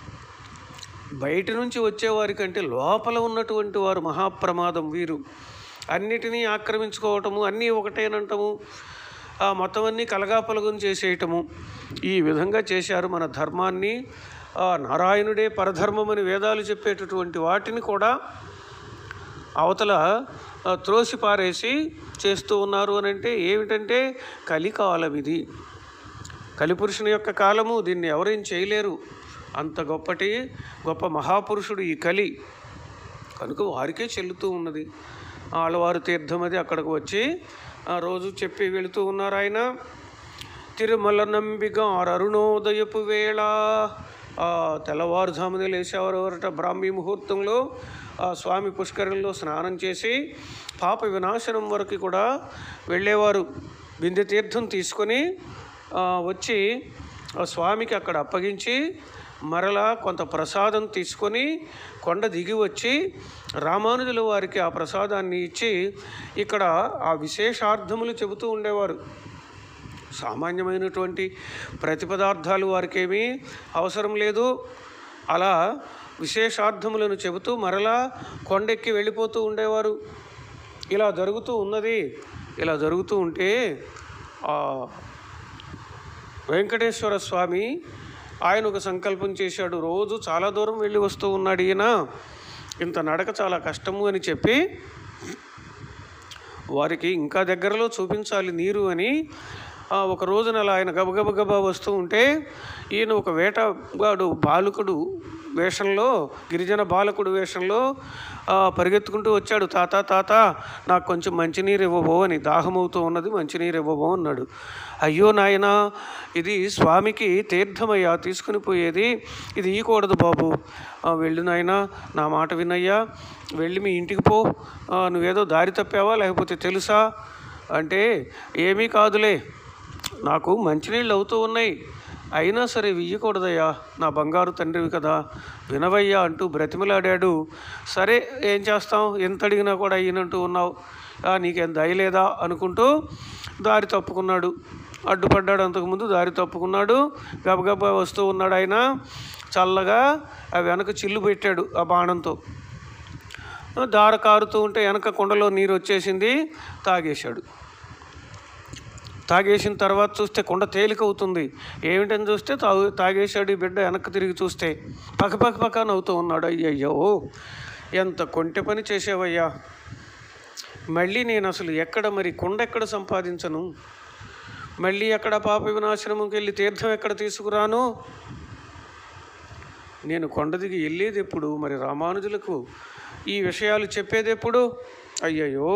Speaker 1: బయట నుంచి వచ్చేవారి కంటే లోపల ఉన్నటువంటి వారు మహాప్రమాదం వీరు అన్నిటినీ ఆక్రమించుకోవటము అన్నీ ఒకటేనంటము ఆ మొత్తం అన్నీ కలగాపలగం చేసేయటము ఈ విధంగా చేశారు మన ధర్మాన్ని ఆ నారాయణుడే పరధర్మమని వేదాలు చెప్పేటటువంటి వాటిని కూడా అవతల ఆ, త్రోసి పారేసి చేస్తూ ఉన్నారు అని అంటే ఏమిటంటే కలికాలం ఇది కలిపురుషుని యొక్క కాలము దీన్ని ఎవరేం చేయలేరు అంత గొప్పటి గొప్ప మహాపురుషుడు ఈ కలి కనుక వారికే చెల్లుతూ ఉన్నది ఆళ్ళవారు తీర్థం అది అక్కడికి వచ్చి ఆ రోజు చెప్పి వెళుతూ ఉన్నారు ఆయన తిరుమల నంబిగా అరుణోదయపు వేళ ఆ తెల్లవారుజామున లేచేవారు ఎవరట బ్రాహ్మీ ముహూర్తంలో ఆ స్వామి పుష్కరంలో స్నానం చేసి పాప వినాశనం వరకు కూడా వెళ్ళేవారు బిందె తీర్థం తీసుకొని ఆ, వచ్చి ఆ స్వామికి అక్కడ అప్పగించి మరలా కొంత ప్రసాదం తీసుకొని కొండ దిగి వచ్చి రామానుజుల వారికి ఆ ప్రసాదాన్ని ఇచ్చి ఇక్కడ ఆ విశేషార్థములు చెబుతూ ఉండేవారు సామాన్యమైనటువంటి ప్రతిపదార్థాలు వారికేమీ అవసరం లేదు అలా విశేషార్థములను చెబుతూ మరలా కొండెక్కి వెళ్ళిపోతూ ఉండేవారు ఇలా జరుగుతూ ఉన్నది ఇలా జరుగుతూ ఉంటే ఆ వెంకటేశ్వర స్వామి ఆయన ఒక సంకల్పం చేశాడు రోజు చాలా దూరం వెళ్ళి వస్తూ ఉన్నాడు ఈయన ఇంత నడక చాలా కష్టము అని చెప్పి వారికి ఇంకా దగ్గరలో చూపించాలి నీరు అని ఆ, ఒక రోజున అలా ఆయన గబగబ గబా వస్తూ ఉంటే ఈయన ఒక వేటగాడు బాలుకుడు వేషంలో గిరిజన బాలకుడు వేషంలో ఆ, పరిగెత్తుకుంటూ వచ్చాడు తాత తాత నాకు కొంచెం మంచినీరు ఇవ్వబో అని దాహమవుతూ ఉన్నది మంచినీరు ఇవ్వబో అన్నాడు అయ్యో నాయన ఇది స్వామికి తీర్థమయ్యా తీసుకుని పోయేది ఇది ఇయ్యకూడదు బాబు ఆ, వెళ్ళు నాయన నా మాట వినయ్యా వెళ్ళి మీ ఇంటికి పో ఆ, నువ్వేదో దారి తప్పావా లేకపోతే తెలుసా అంటే ఏమీ కాదులే నాకు మంచినీళ్ళు అవుతూ ఉన్నాయి అయినా సరే వియ్యకూడదయ్యా నా బంగారు తండ్రివి కదా వినవయ్యా అంటూ బ్రతిమలాడాడు సరే ఏం చేస్తాం ఎంత అడిగినా కూడా అయ్యినట్టు ఉన్నావు "ఆ, నీకేం దయలేదా అనుకుంటూ దారి తప్పుకున్నాడు అడ్డుపడ్డాడు అంతకుముందు దారి తప్పుకున్నాడు గబగబా వస్తూ ఉన్నాడు ఆయన చల్లగా ఆ వెనక చిల్లు పెట్టాడు ఆ బాణంతో దార కారుతూ ఉంటే వెనక కుండలో నీరు వచ్చేసింది తాగేశాడు తాగేసిన తర్వాత చూస్తే కుండ తేలికవుతుంది ఏమిటని చూస్తే తాగు తాగేశాడు ఈ బిడ్డ వెనక్కి తిరిగి చూస్తే పక్క పక్క పక్క నవ్వుతూ ఉన్నాడు అయ్యయ్యో ఎంత కొంటె పని చేసావయ్యా మళ్ళీ నేను అసలు ఎక్కడ మరి కుండ ఎక్కడ సంపాదించను మళ్ళీ ఎక్కడ పాప వినాశనముకి వెళ్ళి తీర్థం ఎక్కడ తీసుకురాను నేను కొండ దిగి వెళ్ళేది ఎప్పుడు మరి రామానుజులకు ఈ విషయాలు చెప్పేది ఎప్పుడు అయ్యయ్యో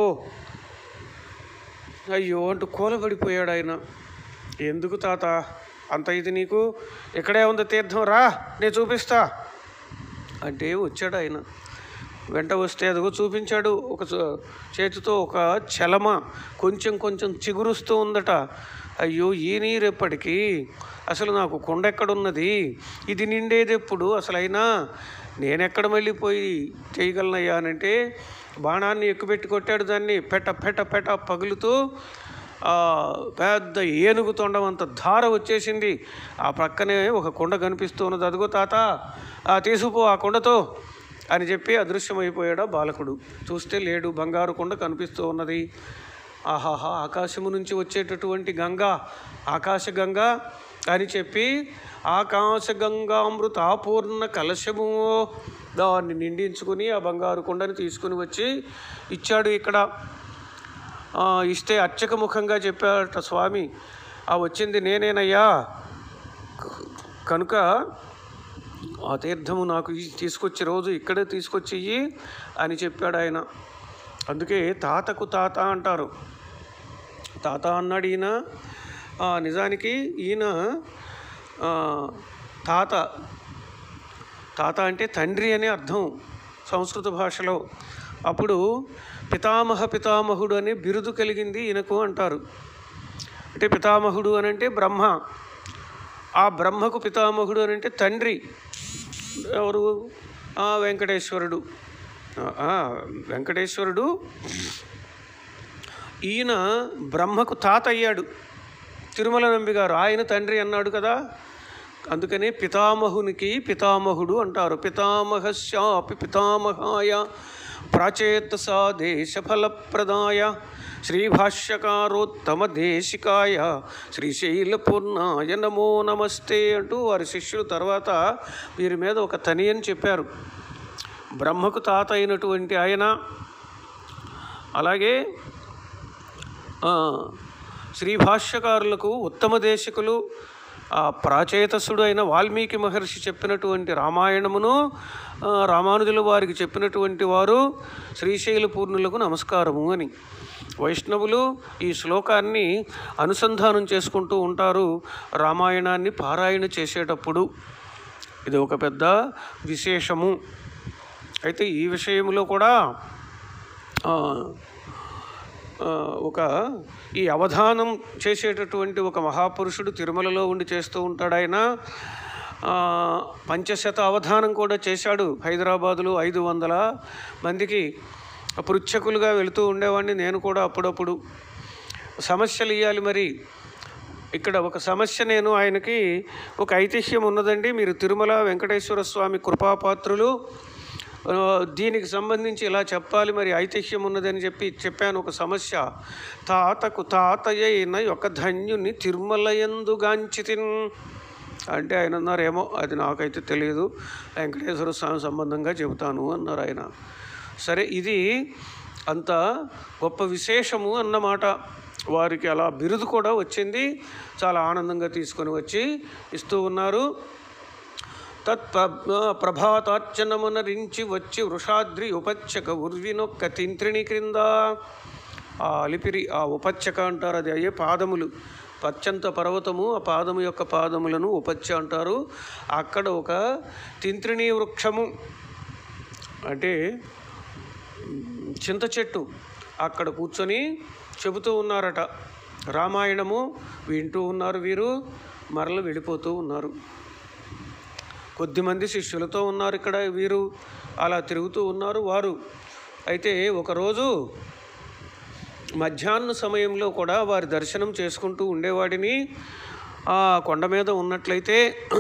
Speaker 1: అయ్యో అంటూ కూలబడిపోయాడు ఆయన ఎందుకు తాత అంత ఇది నీకు ఇక్కడే ఉంది తీర్థం రా నేను చూపిస్తా అంటే వచ్చాడు ఆయన వెంట వస్తే అదిగో చూపించాడు ఒక చ- చేతితో ఒక చలమ కొంచెం కొంచెం చిగురుస్తూ ఉందట అయ్యో ఈ నీరెప్పటికీ అసలు నాకు కొండ ఎక్కడున్నది ఇది నిండేది ఎప్పుడు అసలు అయినా నేనెక్కడ మళ్ళీ పోయి చేయగలనయ్యా అనంటే బాణాన్ని ఎక్కుపెట్టి కొట్టాడు దాన్ని పెట్ట పెట్ట పెట్ట పగులుతూ ఆ పెద్ద ఏనుగు తొండం అంత ధార వచ్చేసింది ఆ పక్కనే ఒక కొండ కనిపిస్తూ ఉన్నది అదిగో తాత ఆ తీసుకుపో ఆ కొండతో అని చెప్పి అదృశ్యమైపోయాడు ఆ బాలకుడు చూస్తే లేడు బంగారు కొండ కనిపిస్తూ ఉన్నది ఆహాహా ఆకాశము నుంచి వచ్చేటటువంటి గంగ ఆకాశ గంగ అని చెప్పి ఆకాశ గంగామృత పూర్ణ కలశము దాన్ని నిండించుకుని ఆ బంగారు కొండని తీసుకుని వచ్చి ఇచ్చాడు ఇక్కడ ఆ, ఇస్తే అర్చక ముఖంగా చెప్పారట స్వామి ఆ వచ్చింది నేనేనయ్యా క- కనుక ఆ తీర్థము నాకు ఈ- తీసుకొచ్చి రోజు ఇక్కడే తీసుకొచ్చి ఇయ్యి అని చెప్పాడు ఆయన అందుకే తాతకు తాత అంటారు తాత అన్నాడు ఈయన ఆ, నిజానికి ఈయన ఆ, తాత తాత అంటే తండ్రి అనే అర్థం సంస్కృత భాషలో అప్పుడు పితామహ పితామహుడు అనే బిరుదు కలిగింది ఈయనకు అంటారు అంటే పితామహుడు అని అంటే బ్రహ్మ ఆ బ్రహ్మకు పితామహుడు అని అంటే తండ్రి ఎవరు ఆ వెంకటేశ్వరుడు ఆ, ఆ, వెంకటేశ్వరుడు ఈయన బ్రహ్మకు తాత అయ్యాడు తిరుమల నంబి గారు ఆయన తండ్రి అన్నాడు కదా అందుకనే పితామహునికి పితామహుడు అంటారు పితామహస్యాపి పితామహాయ ప్రాచేత సా దేశఫలప్రదాయ శ్రీభాష్యకారోత్తమ దేశికాయ శ్రీశైలపూర్ణాయ నమో నమస్తే అంటూ వారి శిష్యులు తర్వాత వీరి మీద ఒక తని అని చెప్పారు బ్రహ్మకు తాత అయినటువంటి ఆయన అలాగే ఆ, శ్రీ భాష్యకారులకు ఉత్తమ దేశికులు ఆ ప్రాచేతసుడు అయిన వాల్మీకి మహర్షి చెప్పినటువంటి రామాయణమును ఆ, రామానుజుల వారికి చెప్పినటువంటి వారు శ్రీశైల పూర్ణులకు నమస్కారము అని వైష్ణవులు ఈ శ్లోకాన్ని అనుసంధానం చేసుకుంటూ ఉంటారు రామాయణాన్ని పారాయణ చేసేటప్పుడు ఇది ఒక పెద్ద విశేషము అయితే ఈ విషయంలో కూడా ఆ, ఆ, ఒక ఈ అవధానం చేసేటటువంటి ఒక మహాపురుషుడు తిరుమలలో ఉండి చేస్తూ ఉంటాడు ఆయన ఆ, పంచశత అవధానం కూడా చేశాడు హైదరాబాదులో ఐదు వందల మందికి పృచ్ఛకులుగా వెళుతూ ఉండేవాడిని నేను కూడా అప్పుడప్పుడు సమస్యలు ఇవ్వాలి మరి ఇక్కడ ఒక సమస్య నేను ఆయనకి ఒక ఐతిహ్యం ఉన్నదండి మీరు తిరుమల వెంకటేశ్వర స్వామి కృపాపాత్రులు ఆ, దీనికి సంబంధించి ఇలా చెప్పాలి మరి ఐతిహ్యం ఉన్నదని చెప్పి చెప్పాను ఒక సమస్య తాతకు తాతయ్యైన ఒక ధన్యుని తిరుమలయందుగాంచితిన్ అంటే ఆయన అన్నారు ఏమో అది నాకైతే తెలియదు వెంకటేశ్వర స్వామి సంబంధంగా చెబుతాను అన్నారు ఆయన సరే ఇది అంత గొప్ప విశేషము అన్నమాట వారికి అలా బిరుదు కూడా వచ్చింది చాలా ఆనందంగా తీసుకొని వచ్చి ఇస్తూ ఉన్నారు తత్ ప్రభాతార్చనమునరించి వచ్చి వృషాద్రి ఉపచ్చక ఉర్వినొక్క తింత్రిణి క్రింద ఆ అలిపిరి ఆ ఉపచ్చక అంటారు అది అయ్యే పాదములు పచ్చంత పర్వతము ఆ పాదము యొక్క పాదములను ఉపచ్చ అంటారు అక్కడ ఒక తింత్రిణీ వృక్షము అంటే మ్, చింత చెట్టు అక్కడ కూర్చొని చెబుతూ ఉన్నారట రామాయణము వింటూ ఉన్నారు వీరు మరల వెళ్ళిపోతూ ఉన్నారు కొద్దిమంది శిష్యులతో ఉన్నారు ఇక్కడ వీరు అలా తిరుగుతూ ఉన్నారు వారు అయితే ఒకరోజు మధ్యాహ్న సమయంలో కూడా వారి దర్శనం చేసుకుంటూ ఉండేవాడిని ఆ కొండ మీద ఉన్నట్లయితే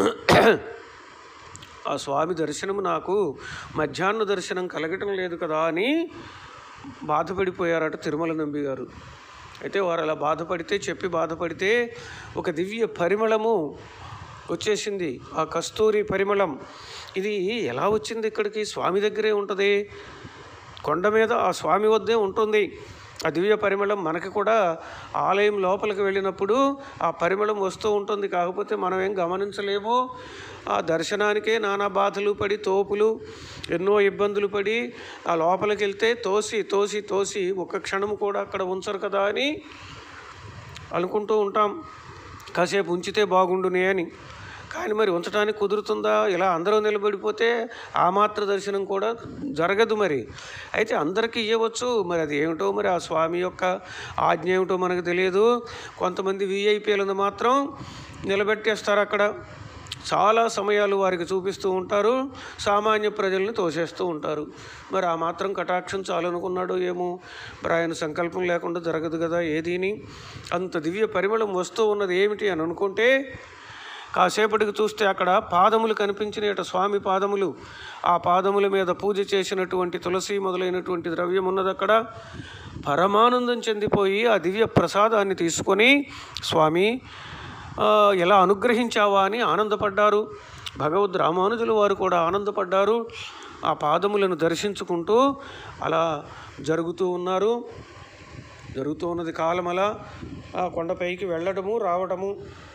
Speaker 1: ఆ స్వామి దర్శనం నాకు మధ్యాహ్న దర్శనం కలగటం లేదు కదా అని బాధపడిపోయారట తిరుమల నంబి గారు అయితే వారు అలా బాధపడితే చెప్పి బాధపడితే ఒక దివ్య పరిమళము వచ్చేసింది ఆ కస్తూరి పరిమళం ఇది ఎలా వచ్చింది ఇక్కడికి స్వామి దగ్గరే ఉంటుంది కొండ మీద ఆ స్వామి వద్దే ఉంటుంది ఆ దివ్య పరిమళం మనకి కూడా ఆలయం లోపలికి వెళ్ళినప్పుడు ఆ పరిమళం వస్తూ ఉంటుంది కాకపోతే మనం ఏం గమనించలేము ఆ దర్శనానికే నానా బాధలు పడి తోపులు ఎన్నో ఇబ్బందులు పడి ఆ లోపలికి వెళ్తే తోసి తోసి తోసి ఒక్క క్షణం కూడా అక్కడ ఉంచరు కదా అని అనుకుంటూ ఉంటాం కాసేపు ఉంచితే బాగుండునే అని కానీ మరి ఉంచడానికి కుదురుతుందా ఇలా అందరూ నిలబడిపోతే ఆ మాత్ర దర్శనం కూడా జరగదు మరి అయితే అందరికీ ఇవ్వచ్చు మరి అది ఏమిటో మరి ఆ స్వామి యొక్క ఆజ్ఞ ఏమిటో మనకు తెలియదు కొంతమంది విఐపీలను మాత్రం నిలబెట్టేస్తారు అక్కడ చాలా సమయాలు వారికి చూపిస్తూ ఉంటారు సామాన్య ప్రజల్ని తోసేస్తూ ఉంటారు మరి ఆ మాత్రం కటాక్షం చాలనుకున్నాడో ఏమో మరి ఆయన సంకల్పం లేకుండా జరగదు కదా ఏదీని అంత దివ్య పరిమళం వస్తూ ఉన్నది ఏమిటి అని అనుకుంటే కాసేపటికి చూస్తే అక్కడ పాదములు కనిపించినట స్వామి పాదములు ఆ పాదముల మీద పూజ చేసినటువంటి తులసి మొదలైనటువంటి ద్రవ్యం ఉన్నది అక్కడ పరమానందం చెందిపోయి ఆ దివ్య ప్రసాదాన్ని తీసుకొని స్వామి ఆ, ఎలా అనుగ్రహించావా అని ఆనందపడ్డారు భగవద్ రామానుజులు వారు కూడా ఆనందపడ్డారు ఆ పాదములను దర్శించుకుంటూ అలా జరుగుతూ ఉన్నారు జరుగుతూ ఉన్నది కాలం అలా ఆ కొండపైకి వెళ్ళడము రావడము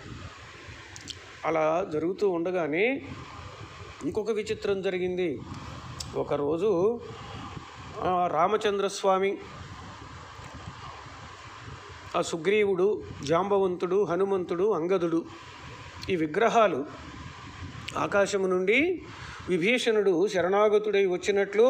Speaker 1: అలా జరుగుతూ ఉండగానే ఇంకొక విచిత్రం జరిగింది ఒకరోజు ఆ, రామచంద్రస్వామి ఆ సుగ్రీవుడు జాంబవంతుడు హనుమంతుడు అంగదుడు ఈ విగ్రహాలు ఆకాశము నుండి విభీషణుడు శరణాగతుడై వచ్చినట్లు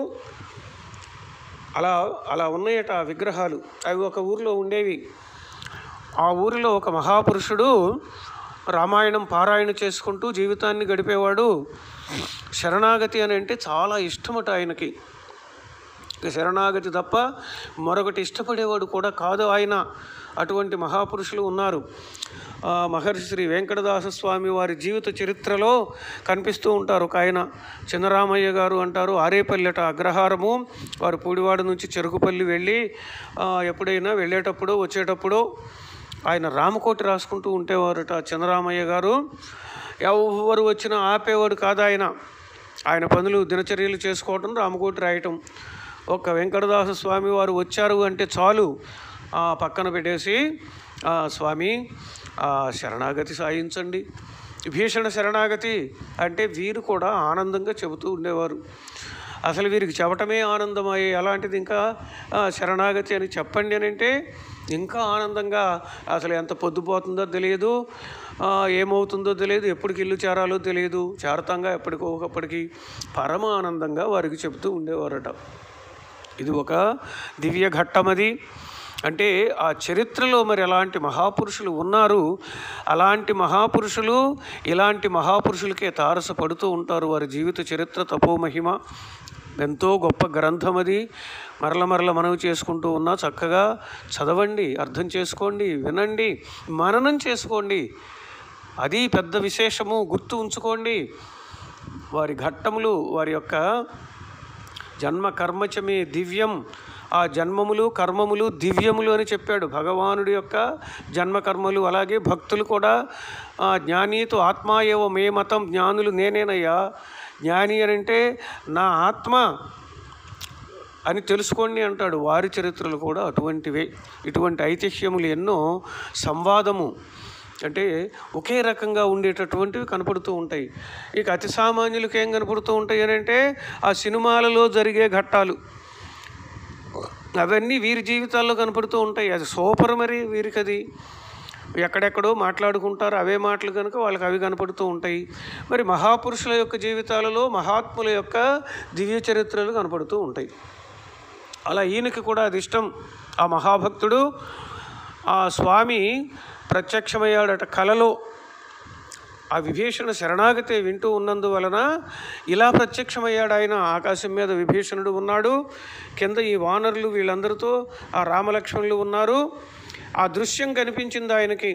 Speaker 1: అలా అలా ఉన్నాయట ఆ విగ్రహాలు అవి ఒక ఊరిలో ఉండేవి ఆ ఊరిలో ఒక మహాపురుషుడు రామాయణం పారాయణ చేసుకుంటూ జీవితాన్ని గడిపేవాడు శరణాగతి అని అంటే చాలా ఇష్టమట ఆయనకి ఇక శరణాగతి తప్ప మరొకటి ఇష్టపడేవాడు కూడా కాదు ఆయన అటువంటి మహాపురుషులు ఉన్నారు ఆ, మహర్షి శ్రీ వెంకటదాస స్వామి వారి జీవిత చరిత్రలో కనిపిస్తూ ఉంటారు ఒక ఆయన చిన్నరామయ్య గారు అంటారు ఆరేపల్లెట అగ్రహారము వారు పూడివాడ నుంచి చెరుకుపల్లి వెళ్ళి ఆ, ఎప్పుడైనా వెళ్ళేటప్పుడు వచ్చేటప్పుడు ఆయన రామకోటి రాసుకుంటూ ఉండేవారట చిన్నరామయ్య గారు ఎవరు వచ్చినా ఆపేవాడు కాదు ఆయన ఆయన పనులు దినచర్యలు చేసుకోవటం రామకోటి రాయటం ఒక వెంకటదాస స్వామి వారు వచ్చారు అంటే చాలు ఆ పక్కన పెట్టేసి "ఆ, స్వామి ఆ శరణాగతి సాయించండి భీషణ శరణాగతి అంటే వీరు కూడా ఆనందంగా చెబుతూ ఉండేవారు అసలు వీరికి చెప్పటమే ఆనందమయ్యే అలాంటిది ఇంకా ఆ, శరణాగతి అని చెప్పండి అని అంటే ఇంకా ఆనందంగా అసలు ఎంత పొద్దుపోతుందో తెలియదు ఆ, ఏమవుతుందో తెలియదు ఎప్పటికి ఇల్లు చేరాలో తెలియదు చేరతంగా ఎప్పటికో ఒకప్పటికి పరమ ఆనందంగా వారికి చెబుతూ ఉండేవారట ఇది ఒక దివ్య ఘట్టమది అంటే ఆ చరిత్రలో మరి అలాంటి మహాపురుషులు ఉన్నారు అలాంటి మహాపురుషులు ఇలాంటి మహాపురుషులకే తారసపడుతూ ఉంటారు వారి జీవిత చరిత్ర తపోమహిమ ఎంతో గొప్ప గ్రంథం అది మరల మరల మనవి చేసుకుంటూ ఉన్నా చక్కగా చదవండి అర్థం చేసుకోండి వినండి మననం చేసుకోండి అది పెద్ద విశేషము గుర్తు ఉంచుకోండి వారి ఘట్టములు వారి యొక్క జన్మ కర్మచమే దివ్యం ఆ జన్మములు కర్మములు దివ్యములు అని చెప్పాడు భగవానుడి యొక్క జన్మ కర్మలు అలాగే భక్తులు కూడా ఆ, జ్ఞానీతో ఆత్మాయేవ మే మతం జ్ఞానులు నేనేనయ్యా జ్ఞాని అని అంటే నా ఆత్మ అని తెలుసుకోండి అంటాడు వారి చరిత్రలు కూడా అటువంటివే ఇటువంటి ఐతిహ్యములు ఎన్నో సంవాదము అంటే ఒకే రకంగా ఉండేటటువంటివి కనపడుతూ ఉంటాయి ఇక అతి సామాన్యులకు ఏం కనపడుతూ ఉంటాయి అని అంటే ఆ సినిమాలలో జరిగే ఘట్టాలు అవన్నీ వీరి జీవితాల్లో కనపడుతూ ఉంటాయి అది సూపర్ మరి వీరికి అది ఎక్కడెక్కడో మాట్లాడుకుంటారు అవే మాటలు కనుక వాళ్ళకి అవి కనపడుతూ ఉంటాయి మరి మహాపురుషుల యొక్క జీవితాలలో మహాత్ముల యొక్క దివ్య చరిత్రలు కనపడుతూ ఉంటాయి అలా ఈయనకి కూడా అది ఇష్టం ఆ మహాభక్తుడు ఆ స్వామి ప్రత్యక్షమయ్యాడట కలలో ఆ విభీషణ శరణాగతి వింటూ ఉన్నందువలన ఇలా ప్రత్యక్షమయ్యాడు ఆయన ఆకాశం మీద విభీషణుడు ఉన్నాడు కింద ఈ వానరులు వీళ్ళందరితో ఆ రామలక్ష్మణులు ఉన్నారు ఆ దృశ్యం కనిపించింది ఆయనకి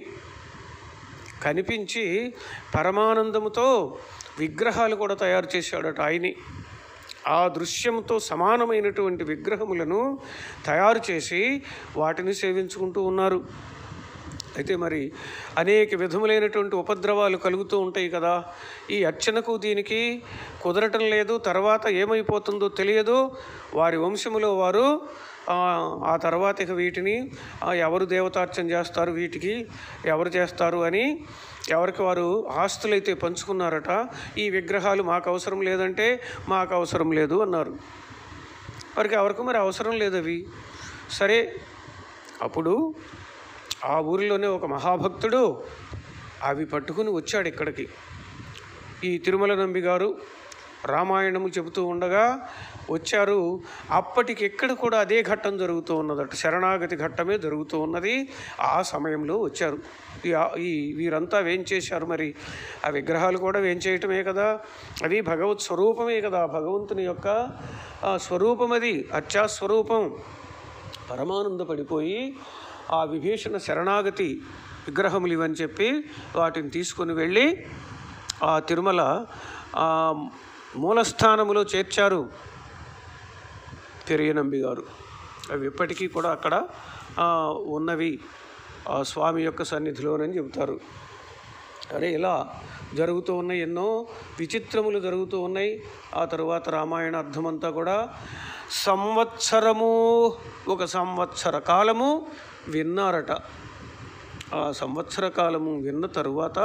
Speaker 1: కనిపించి పరమానందముతో విగ్రహాలు కూడా తయారు చేశాడట ఆయన్ని ఆ దృశ్యంతో సమానమైనటువంటి విగ్రహములను తయారు చేసి వాటిని సేవించుకుంటూ ఉన్నారు అయితే మరి అనేక విధములైనటువంటి ఉపద్రవాలు కలుగుతూ ఉంటాయి కదా ఈ అర్చనకు దీనికి కుదరటం లేదు తర్వాత ఏమైపోతుందో తెలియదు వారి వంశములో వారు ఆ, ఆ తర్వాత ఇక వీటిని ఆ, ఎవరు దేవతార్చన చేస్తారు వీటికి ఎవరు చేస్తారు అని ఎవరికి వారు ఆస్తులైతే పంచుకున్నారట ఈ విగ్రహాలు మాకు అవసరం లేదంటే మాకు అవసరం లేదు అన్నారు వారికి ఎవరికి మరి అవసరం లేదు అవి సరే అప్పుడు ఆ ఊరిలోనే ఒక మహాభక్తుడు అవి పట్టుకుని వచ్చాడు ఇక్కడికి ఈ తిరుమల నంబి గారు రామాయణము చెబుతూ ఉండగా వచ్చారు అప్పటికి ఎక్కడ కూడా అదే ఘట్టం జరుగుతూ ఉన్నదట శరణాగతి ఘట్టమే జరుగుతూ ఉన్నది ఆ సమయంలో వచ్చారు ఈ ఈ వీరంతా వేంచేశారు మరి ఆ విగ్రహాలు కూడా వేంచేయటమే కదా అవి భగవత్ స్వరూపమే కదా భగవంతుని యొక్క ఆ స్వరూపం అది అచ్చా స్వరూపం పరమానంద పడిపోయి ఆ విభీషణ శరణాగతి విగ్రహములు ఇవని చెప్పి వాటిని తీసుకొని వెళ్ళి ఆ తిరుమల ఆ మూలస్థానములో చేర్చారు పెరియనంబి గారు అవి ఇప్పటికీ కూడా అక్కడ ఆ, ఉన్నవి ఆ స్వామి యొక్క సన్నిధిలోనని చెబుతారు అరే ఇలా జరుగుతూ ఉన్నాయి ఎన్నో విచిత్రములు జరుగుతూ ఉన్నాయి ఆ తరువాత రామాయణ అర్థమంతా కూడా సంవత్సరము ఒక సంవత్సర కాలము విన్నారట ఆ సంవత్సర కాలము విన్న తరువాత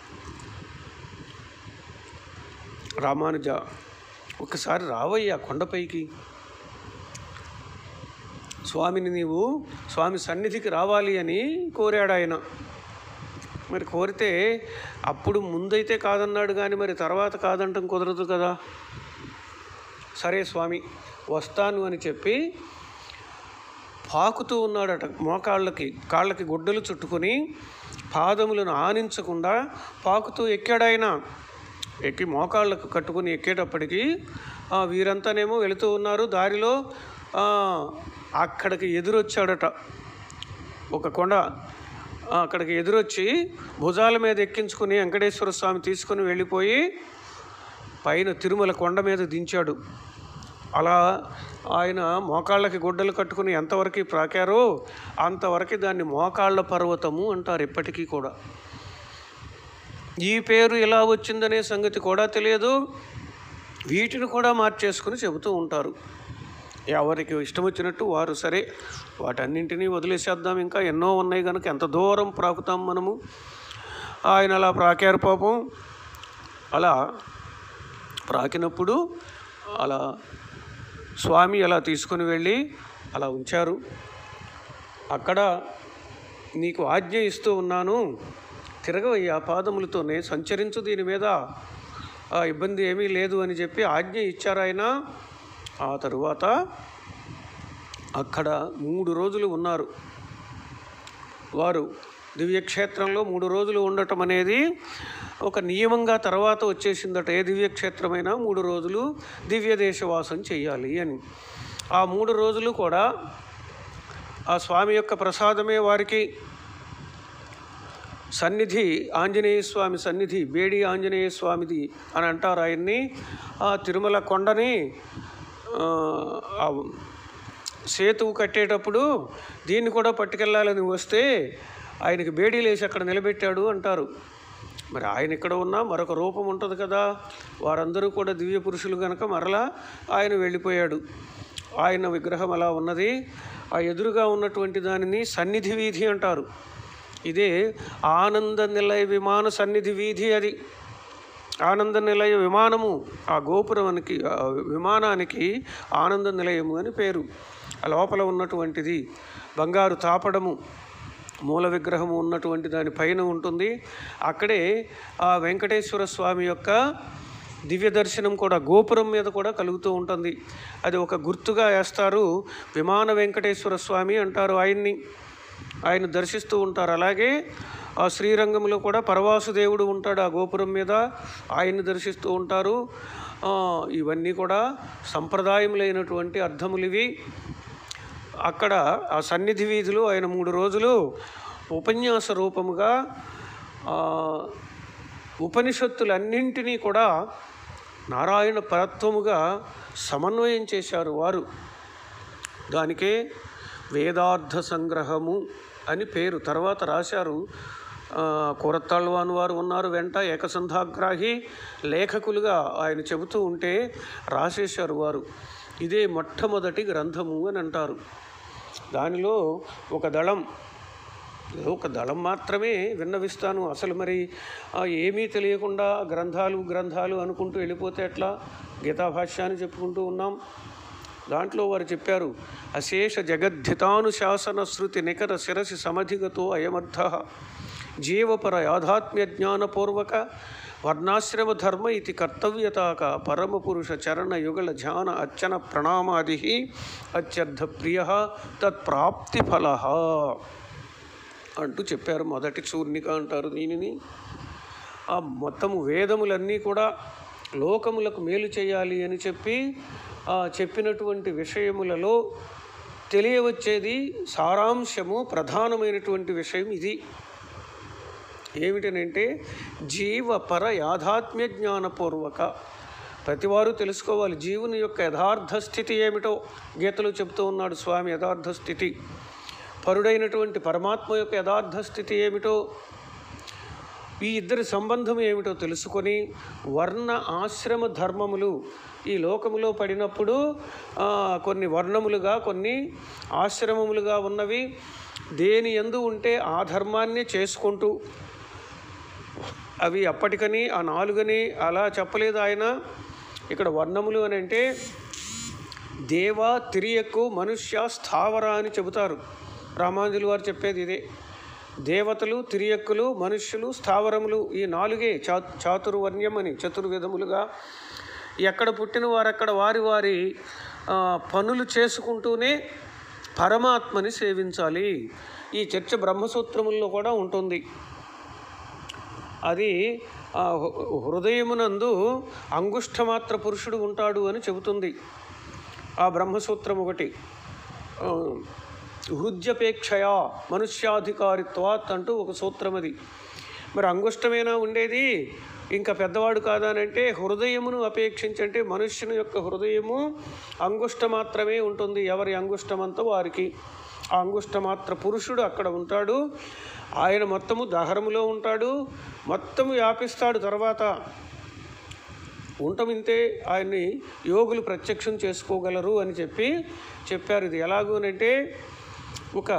Speaker 1: రామానుజ ఒకసారి రావయ్యా కొండపైకి స్వామిని నీవు స్వామి సన్నిధికి రావాలి అని కోరాడు ఆయన మరి కోరితే అప్పుడు ముందైతే కాదన్నాడు కానీ మరి తర్వాత కాదంటం కుదరదు కదా సరే స్వామి వస్తాను అని చెప్పి పాకుతూ ఉన్నాడట మోకాళ్ళకి కాళ్ళకి గుడ్డలు చుట్టుకొని పాదములను ఆనించకుండా పాకుతూ ఎక్కాడాయన ఎక్కి మోకాళ్ళకు కట్టుకుని ఎక్కేటప్పటికి ఆ, వీరంతానేమో వెళుతూ ఉన్నారు దారిలో ఆ, అక్కడికి ఎదురొచ్చాడట ఒక కొండ ఆ, అక్కడికి ఎదురొచ్చి భుజాల మీద ఎక్కించుకుని వెంకటేశ్వర స్వామి తీసుకుని వెళ్ళిపోయి పైన తిరుమల కొండ మీద దించాడు అలా ఆయన మోకాళ్ళకి గుడ్డలు కట్టుకుని ఎంతవరకు ప్రాకారో అంతవరకు దాన్ని మోకాళ్ళ పర్వతము అంటారు ఇప్పటికీ కూడా ఈ పేరు ఎలా వచ్చిందనే సంగతి కూడా తెలియదు వీటిని కూడా మార్చేసుకుని చెబుతూ ఉంటారు ఎవరికి ఇష్టం వచ్చినట్టు వారు సరే వాటన్నింటినీ వదిలేసేద్దాం ఇంకా ఎన్నో ఉన్నాయి కనుక ఎంత దూరం ప్రాకుతాం మనము ఆయన అలా ప్రాకారు పాపం అలా ప్రాకినప్పుడు అలా స్వామి అలా తీసుకుని వెళ్ళి అలా ఉంచారు అక్కడ నీకు ఆజ్ఞ ఇస్తూ ఉన్నాను తిరగవయ్యా పాదములతోనే సంచరించు దీని మీద ఆ ఇబ్బంది ఏమీ లేదు అని చెప్పి ఆజ్ఞ ఇచ్చారు ఆయన ఆ తరువాత అక్కడ మూడు రోజులు ఉన్నారు వారు దివ్యక్షేత్రంలో మూడు రోజులు ఉండటం అనేది ఒక నియమంగా తర్వాత వచ్చేసిందట ఏ దివ్యక్షేత్రమైనా మూడు రోజులు దివ్య దేశవాసం చేయాలి అని ఆ మూడు రోజులు కూడా ఆ స్వామి యొక్క ప్రసాదమే వారికి సన్నిధి ఆంజనేయ స్వామి సన్నిధి బేడి ఆంజనేయ స్వామిది అని అంటారు ఆయన్ని ఆ తిరుమల కొండని ఆ, ఆ సేతువు కట్టేటప్పుడు దీన్ని కూడా పట్టుకెళ్ళాలని వస్తే ఆయనకి బేడీలు వేసి అక్కడ నిలబెట్టాడు అంటారు మరి ఆయన ఇక్కడ ఉన్నా మరొక రూపం ఉంటుంది కదా వారందరూ కూడా దివ్య పురుషులు కనుక మరలా ఆయన వెళ్ళిపోయాడు ఆయన విగ్రహం అలా ఉన్నది ఆ ఎదురుగా ఉన్నటువంటి దానిని సన్నిధి వీధి అంటారు ఇదే ఆనంద నిలయ విమాన సన్నిధి వీధి అది ఆనంద నిలయ విమానము ఆ గోపురానికి ఆ విమానానికి ఆనంద నిలయము అని పేరు ఆ లోపల ఉన్నటువంటిది బంగారు తాపడము మూల విగ్రహము ఉన్నటువంటి దాని పైన ఉంటుంది అక్కడే ఆ వెంకటేశ్వర స్వామి యొక్క దివ్య దర్శనం కూడా గోపురం మీద కూడా కలుగుతూ ఉంటుంది అది ఒక గుర్తుగా వేస్తారు విమాన వెంకటేశ్వర స్వామి అంటారు ఆయన్ని ఆయన దర్శిస్తూ ఉంటారు అలాగే ఆ శ్రీరంగంలో కూడా పరవాసుదేవుడు ఉంటాడు ఆ గోపురం మీద ఆయన్ని దర్శిస్తూ ఉంటారు ఆ, ఇవన్నీ కూడా సంప్రదాయములైనటువంటి అర్థములు ఇవి అక్కడ ఆ సన్నిధి వీధిలో ఆయన మూడు రోజులు ఉపన్యాస రూపముగా ఆ, ఉపనిషత్తులన్నింటినీ కూడా నారాయణ పరత్వముగా సమన్వయం చేశారు వారు దానికే వేదార్థ సంగ్రహము అని పేరు తర్వాత రాశారు ఆ, కూరత్తాళ్వాన్ వారు ఉన్నారు వెంట ఏకసంధాగ్రాహి లేఖకులుగా ఆయన చెబుతూ ఉంటే రాసేశారు వారు ఇదే మొట్టమొదటి గ్రంథము అని అంటారు దానిలో ఒక దళం ఏదో ఒక దళం మాత్రమే విన్నవిస్తాను అసలు మరి ఆ, ఏమీ తెలియకుండా గ్రంథాలు గ్రంథాలు అనుకుంటూ వెళ్ళిపోతే ఎట్లా గీతాభాష్యాన్ని చెప్పుకుంటూ ఉన్నాం దాంట్లో వారు చెప్పారు అశేష జగద్ధితానుశాసన శృతి నికర శిరసి సమధిగతో అయమర్థ జీవపర యాథాత్మ్య జ్ఞానపూర్వక వర్ణాశ్రమ ధర్మ ఇది కర్తవ్యతాక పరమపురుష చరణ యుగల ధ్యాన అర్చన ప్రణామాది అత్యర్థ ప్రియ తత్ప్రాప్తి ఫల అంటూ చెప్పారు మొదటి చూర్ణిక అంటారు దీనిని ఆ మొత్తము వేదములన్నీ కూడా లోకములకు మేలు చేయాలి అని చెప్పి ఆ చెప్పినటువంటి విషయములలో తెలియవచ్చేది సారాంశము ప్రధానమైనటువంటి విషయం ఇది ఏమిటనంటే జీవపర యాథాత్మ్య జ్ఞానపూర్వక ప్రతివారు తెలుసుకోవాలి జీవుని యొక్క యథార్థ స్థితి ఏమిటో గీతలో చెప్తూ ఉన్నాడు స్వామి యథార్థ స్థితి పరుడైనటువంటి పరమాత్మ యొక్క యథార్థ స్థితి ఏమిటో ఈ ఇద్దరి సంబంధం ఏమిటో తెలుసుకొని వర్ణ ఆశ్రమ ధర్మములు ఈ లోకములో పడినప్పుడు ఆ, కొన్ని వర్ణములుగా కొన్ని ఆశ్రమములుగా ఉన్నవి దేని ఎందు ఉంటే ఆ ధర్మాన్ని చేసుకుంటూ అవి అప్పటికని ఆ నాలుగని అలా చెప్పలేదు ఆయన ఇక్కడ వర్ణములు అని అంటే దేవ తిరియక్కు మనుష్య స్థావర అని చెబుతారు రామాంజులు వారు చెప్పేది ఇదే దేవతలు తిరియక్కులు మనుష్యులు స్థావరములు ఈ నాలుగే చా చాతుర్వర్ణ్యం అని చతుర్విధములుగా ఎక్కడ పుట్టిన వారక్కడ వారి వారి ఆ, పనులు చేసుకుంటూనే పరమాత్మని సేవించాలి ఈ చర్చ బ్రహ్మసూత్రముల్లో కూడా ఉంటుంది అది ఆ హృ- హృదయమునందు అంగుష్ఠమాత్ర పురుషుడు ఉంటాడు అని చెబుతుంది ఆ బ్రహ్మసూత్రం ఒకటి ఆ, హృద్యపేక్షయా మనుష్యాధికారిత్వాత్ అంటూ ఒక సూత్రం అది మరి అంగుష్టమేనా ఉండేది ఇంకా పెద్దవాడు కాదా అని అంటే హృదయమును అపేక్షించి అంటే మనుష్యుని యొక్క హృదయము అంగుష్ట మాత్రమే ఉంటుంది ఎవరి అంగుష్టమంతా వారికి ఆ అంగుష్ట మాత్ర పురుషుడు అక్కడ ఉంటాడు ఆయన మొత్తము దహరములో ఉంటాడు మొత్తము వ్యాపిస్తాడు తర్వాత ఉంటమింతే ఆయన్ని యోగులు ప్రత్యక్షం చేసుకోగలరు అని చెప్పి చెప్పారు ఇది ఎలాగూ అంటే ఒక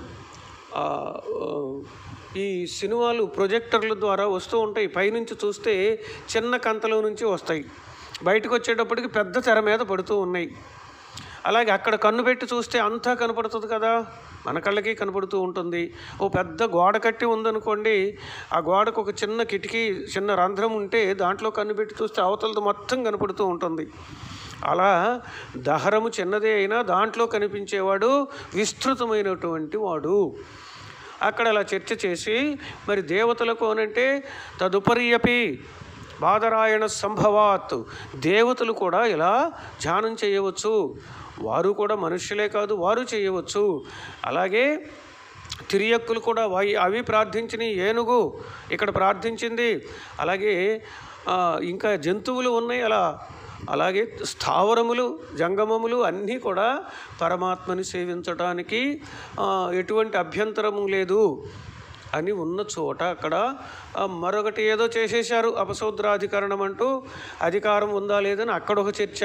Speaker 1: ఆ, ఆ, ఈ సినిమాలు ప్రొజెక్టర్ల ద్వారా వస్తూ ఉంటాయి పైనుంచి చూస్తే చిన్న కంతలో నుంచి వస్తాయి బయటకు వచ్చేటప్పటికి పెద్ద తెర మీద పడుతూ ఉన్నాయి అలాగే అక్కడ కన్ను పెట్టి చూస్తే అంతా కనపడుతుంది కదా మన కళ్ళకి కనపడుతూ ఉంటుంది ఓ పెద్ద గోడ కట్టి ఉందనుకోండి ఆ గోడకు ఒక చిన్న కిటికీ చిన్న రంధ్రం ఉంటే దాంట్లో కన్ను పెట్టి చూస్తే అవతలది మొత్తం కనపడుతూ ఉంటుంది అలా దహరము చిన్నదే అయినా దాంట్లో కనిపించేవాడు విస్తృతమైనటువంటి వాడు అక్కడ అలా చర్చ చేసి మరి దేవతలకు అనంటే తదుపరి అపి బాదరాయణ సంభవాత్ దేవతలు కూడా ఇలా ధ్యానం చేయవచ్చు వారు కూడా మనుష్యులే కాదు వారు చేయవచ్చు అలాగే తిరియక్కులు కూడా వై అవి ప్రార్థించిన ఏనుగు ఇక్కడ ప్రార్థించింది అలాగే ఆ, ఇంకా జంతువులు ఉన్నాయి అలా అలాగే స్థావరములు జంగమములు అన్నీ కూడా పరమాత్మని సేవించడానికి ఆ, ఎటువంటి అభ్యంతరము లేదు అని ఉన్న చోట అక్కడ ఆ, మరొకటి ఏదో చేసేశారు అపసౌద్రాధికరణం అంటూ అధికారం ఉందా లేదని అక్కడ ఒక చర్చ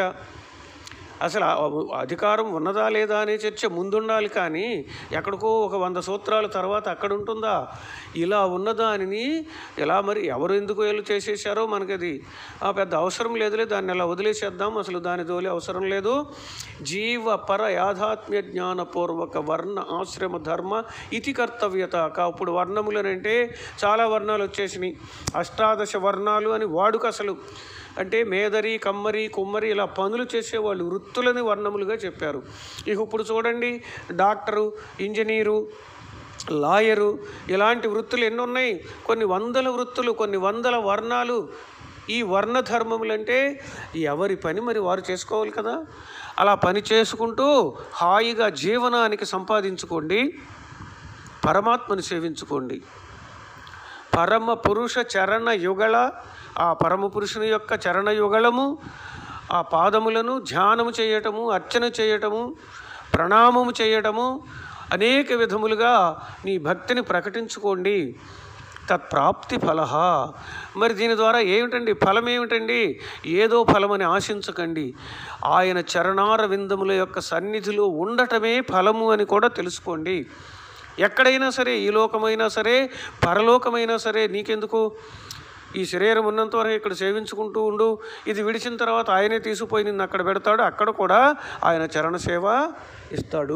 Speaker 1: అసలు ఆ అధికారం ఉన్నదా లేదా అనే చర్చ ముందుండాలి కానీ ఎక్కడికో ఒక వంద సూత్రాల తర్వాత అక్కడ ఉంటుందా ఇలా ఉన్నదానిని ఇలా మరి ఎవరు ఎందుకు వీళ్ళు చేసేసారో మనకది ఆ పెద్ద అవసరం లేదులే దాన్ని అలా వదిలేసేద్దాం అసలు దాని తోలి అవసరం లేదు జీవ పర యాథాత్మ్య జ్ఞానపూర్వక వర్ణ ఆశ్రమ ధర్మ ఇతి కర్తవ్యత అప్పుడు వర్ణములనంటే చాలా వర్ణాలు వచ్చేసినాయి అష్టాదశ వర్ణాలు అని వాడుక అసలు అంటే మేదరి కమ్మరి కుమ్మరి ఇలా పనులు చేసేవాళ్ళు వృత్తులని వర్ణములుగా చెప్పారు ఇక ఇప్పుడు చూడండి డాక్టరు ఇంజనీరు లాయరు ఇలాంటి వృత్తులు ఎన్ని ఉన్నాయి కొన్ని వందల వృత్తులు కొన్ని వందల వర్ణాలు ఈ వర్ణ ధర్మములంటే ఎవరి పని మరి వారు చేసుకోవాలి కదా అలా పని చేసుకుంటూ హాయిగా జీవనానికి సంపాదించుకోండి పరమాత్మని సేవించుకోండి పరమ పురుష చరణ యుగళ ఆ పరమ పురుషుని యొక్క చరణ యుగళము ఆ పాదములను ధ్యానము చేయటము అర్చన చేయటము ప్రణామము చేయటము అనేక విధములుగా నీ భక్తిని ప్రకటించుకోండి తత్ప్రాప్తి ఫల మరి దీని ద్వారా ఏమిటండి ఫలం ఏమిటండి ఏదో ఫలమని ఆశించకండి ఆయన చరణార విందముల యొక్క సన్నిధిలో ఉండటమే ఫలము అని కూడా తెలుసుకోండి ఎక్కడైనా సరే ఈ లోకమైనా సరే పరలోకమైనా సరే నీకెందుకు ఈ శరీరం ఉన్నంత వరకు ఇక్కడ సేవించుకుంటూ ఉండు ఇది విడిచిన తర్వాత ఆయనే తీసుకుపోయి నిన్ను అక్కడ పెడతాడు అక్కడ కూడా ఆయన చరణ సేవ ఇస్తాడు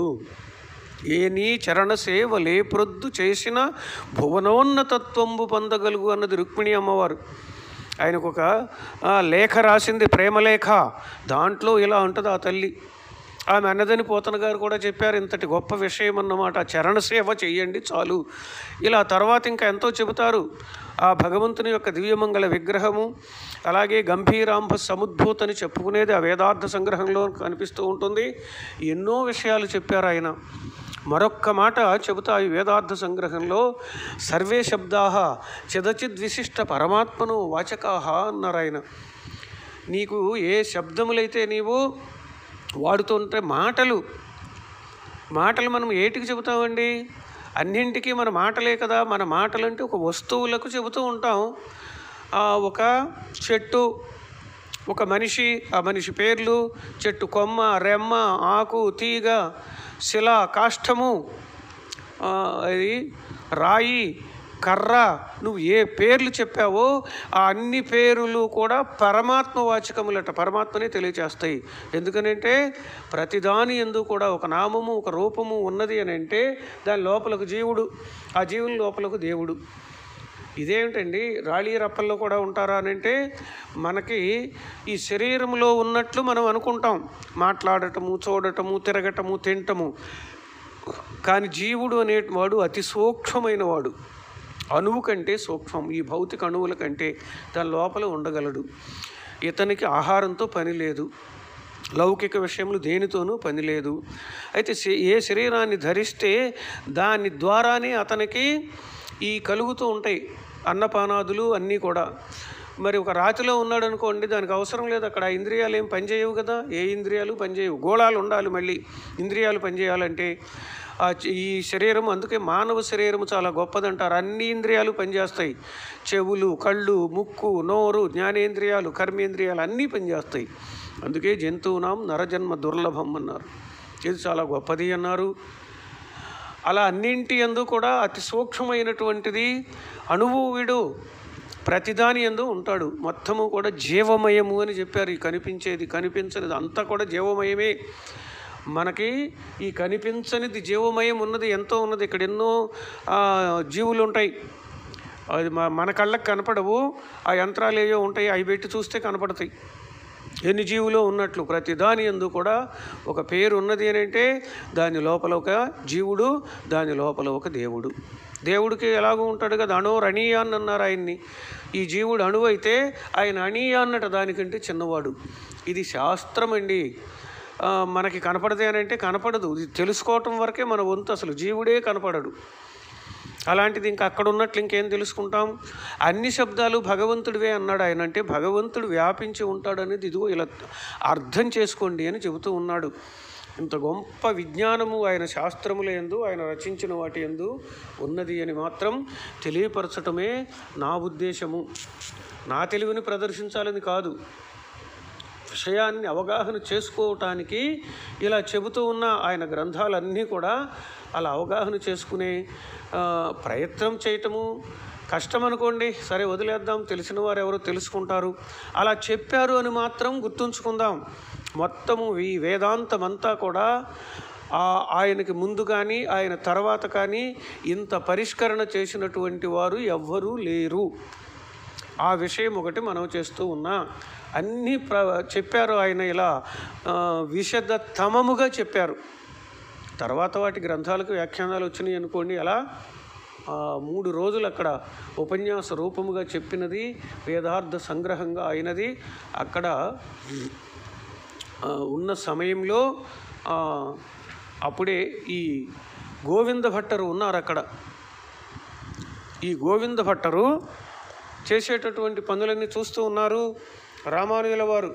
Speaker 1: ఏ నీ చరణ సేవలే ప్రొద్దు చేసిన భువనోన్నతత్వంబు పొందగలుగు అన్నది రుక్మిణి అమ్మవారు ఆయనకు ఒక ఆ, లేఖ రాసింది ప్రేమలేఖ దాంట్లో ఇలా ఉంటుంది ఆ తల్లి ఆమె అన్నదని పోతన గారు కూడా చెప్పారు ఇంతటి గొప్ప విషయం అన్నమాట చరణ సేవ చెయ్యండి చాలు ఇలా తర్వాత ఇంకా ఎంతో చెబుతారు ఆ భగవంతుని యొక్క దివ్యమంగళ విగ్రహము అలాగే గంభీరాంబ సముద్భూతని చెప్పుకునేది ఆ వేదార్థ సంగ్రహంలో కనిపిస్తూ ఉంటుంది ఎన్నో విషయాలు చెప్పారు ఆయన మరొక్క మాట చెబుతా ఈ వేదార్థ సంగ్రహంలో సర్వే శబ్దా చిదచిద్ విశిష్ట పరమాత్మను వాచకాహ అన్నారు ఆయన నీకు ఏ శబ్దములైతే నీవు వాడుతుంటే మాటలు మాటలు మనం ఏటికి చెబుతామండి అన్నింటికీ మన మాటలే కదా మన మాటలు అంటే ఒక వస్తువులకు చెబుతూ ఉంటాం ఆ, ఒక చెట్టు ఒక మనిషి ఆ మనిషి పేర్లు చెట్టు కొమ్మ రెమ్మ ఆకు తీగ శిల కాష్టము ఆ, అది రాయి కర్ర నువ్వు ఏ పేర్లు చెప్పావో ఆ అన్ని పేర్లు కూడా పరమాత్మ వాచకములట పరమాత్మనే తెలియచేస్తాయి ఎందుకనంటే ప్రతిదాని ఎందు కూడా ఒక నామము ఒక రూపము ఉన్నది అని అంటే దాని లోపలకు జీవుడు ఆ జీవుని లోపలకు దేవుడు ఇదేమిటండి రాళీ రప్పల్లో కూడా ఉంటారా అని అంటే మనకి ఈ శరీరంలో ఉన్నట్లు మనం అనుకుంటాం మాట్లాడటము చూడటము తిరగటము తినటము కానీ జీవుడు అనేవాడు అతి సూక్ష్మమైన వాడు అణువు కంటే సూక్ష్మం ఈ భౌతిక అణువుల కంటే దాని లోపల ఉండగలడు ఇతనికి ఆహారంతో పని లేదు లౌకిక విషయములు దేనితోనూ పని లేదు అయితే శ- ఏ శరీరాన్ని ధరిస్తే దాని ద్వారానే అతనికి ఈ కలుగుతూ ఉంటాయి అన్నపానాదులు అన్నీ కూడా మరి ఒక రాతిలో ఉన్నాడు అనుకోండి దానికి అవసరం లేదు అక్కడ ఆ ఇంద్రియాలు ఏం పనిచేయవు కదా ఏ ఇంద్రియాలు పనిచేయవు గోళాలు ఉండాలి మళ్ళీ ఇంద్రియాలు పనిచేయాలంటే ఆ చ- ఈ శరీరం అందుకే మానవ శరీరం చాలా గొప్పదంటారు అన్ని ఇంద్రియాలు పనిచేస్తాయి చెవులు కళ్ళు ముక్కు నోరు జ్ఞానేంద్రియాలు కర్మేంద్రియాలు అన్నీ పనిచేస్తాయి అందుకే జంతువునాం నరజన్మ దుర్లభం అన్నారు ఇది చాలా గొప్పది అన్నారు అలా అన్నింటి ఎందు కూడా అతి సూక్ష్మమైనటువంటిది అణువు వీడు ప్రతిదాని ఎందు ఉంటాడు మొత్తము కూడా జీవమయము అని చెప్పారు ఈ కనిపించేది కనిపించనిది అంతా కూడా జీవమయమే మనకి ఈ కనిపించనిది జీవమయం ఉన్నది ఎంతో ఉన్నది ఇక్కడ ఎన్నో ఆ, జీవులు ఉంటాయి అది మ- మన కళ్ళకి కనపడవు ఆ యంత్రాలు ఏవో ఉంటాయి అవి పెట్టి చూస్తే కనపడతాయి ఎన్ని జీవులు ఉన్నట్లు ప్రతి దాని ఎందు కూడా ఒక పేరు ఉన్నది అని అంటే దాని లోపల ఒక జీవుడు దాని లోపల ఒక దేవుడు దేవుడికి ఎలాగో ఉంటాడు కదా అణు రణీయాన్ అన్నారు ఆయన్ని ఈ జీవుడు అణువు అయితే ఆయన అణీయాన్నట దానికంటే చిన్నవాడు ఇది శాస్త్రం అండి ఆ, మనకి కనపడదే అని అంటే కనపడదు ఇది తెలుసుకోవటం వరకే మన వంతు అసలు జీవుడే కనపడడు అలాంటిది ఇంకా అక్కడ ఉన్నట్లు ఇంకేం తెలుసుకుంటాం అన్ని శబ్దాలు భగవంతుడివే అన్నాడు ఆయన అంటే భగవంతుడు వ్యాపించి ఉంటాడు అనేది ఇదిగో ఇలా అర్థం చేసుకోండి అని చెబుతూ ఉన్నాడు ఇంత గొప్ప విజ్ఞానము ఆయన శాస్త్రముల యందు ఆయన రచించిన వాటి యందు ఉన్నది అని మాత్రం తెలియపరచటమే నా ఉద్దేశము నా తెలివిని ప్రదర్శించాలని కాదు విషయాన్ని అవగాహన చేసుకోవటానికి ఇలా చెబుతూ ఉన్న ఆయన గ్రంథాలన్నీ కూడా అలా అవగాహన చేసుకునే ఆ, ప్రయత్నం చేయటము కష్టం అనుకోండి సరే వదిలేద్దాం తెలిసిన వారు ఎవరో తెలుసుకుంటారు అలా చెప్పారు అని మాత్రం గుర్తుంచుకుందాం మొత్తము ఈ వేదాంతం అంతా కూడా ఆ ఆయనకి ముందు కానీ ఆయన తర్వాత కానీ ఇంత పరిష్కరణ చేసినటువంటి వారు ఎవ్వరూ లేరు ఆ విషయం ఒకటి మనం చేస్తూ ఉన్నా అన్నీ ప్ర చెప్పారు ఆయన ఇలా ఆ, విశదతమముగా చెప్పారు తర్వాత వాటి గ్రంథాలకు వ్యాఖ్యానాలు వచ్చినాయి అనుకోండి అలా ఆ, మూడు రోజులు అక్కడ ఉపన్యాస రూపముగా చెప్పినది వేదార్థ సంగ్రహంగా అయినది అక్కడ ఆ, ఉన్న సమయంలో ఆ, అప్పుడే ఈ గోవింద భట్టరు ఉన్నారు అక్కడ ఈ గోవింద భట్టరు చేసేటటువంటి పనులన్నీ చూస్తూ ఉన్నారు రామానుజుల వారు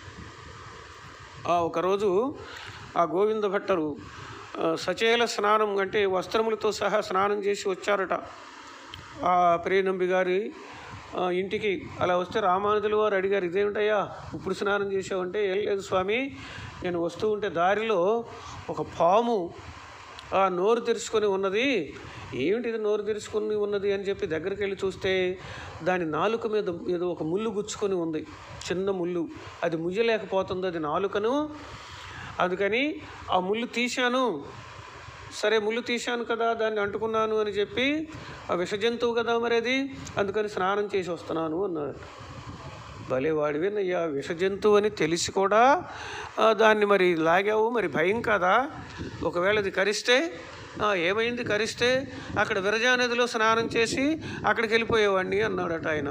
Speaker 1: ఆ ఒకరోజు ఆ గోవింద భట్టరు ఆ, సచేల స్నానం అంటే వస్త్రములతో సహా స్నానం చేసి వచ్చారట ఆ ప్రియనంబి గారి ఆ, ఇంటికి అలా వస్తే రామానుజుల వారు అడిగారు ఇదేమిటయ్యా ఇప్పుడు స్నానం చేసావంటే ఏం లేదు స్వామి నేను వస్తూ ఉంటే దారిలో ఒక పాము ఆ నోరు తెరుచుకొని ఉన్నది ఏమిటి ఇది నోరు తెరుచుకొని ఉన్నది అని చెప్పి దగ్గరికి వెళ్ళి చూస్తే దాని నాలుక మీద ఏదో ఒక ముళ్ళు గుచ్చుకొని ఉంది చిన్న ముళ్ళు అది ముయ్యలేకపోతుంది అది నాలుకను అందుకని ఆ ముళ్ళు తీశాను సరే ముళ్ళు తీశాను కదా దాన్ని అంటుకున్నాను అని చెప్పి ఆ విష జంతువు కదా మరి అది అందుకని స్నానం చేసి వస్తున్నాను అన్నాడు భలే వాడివేనయ్యా విష జంతువు అని తెలిసి కూడా ఆ, దాన్ని మరి లాగావు మరి భయం కదా ఒకవేళ అది కరిస్తే ఆ, ఏమైంది కరిస్తే అక్కడ విరజా నదిలో స్నానం చేసి అక్కడికి వెళ్ళిపోయేవాడిని అన్నాడట ఆయన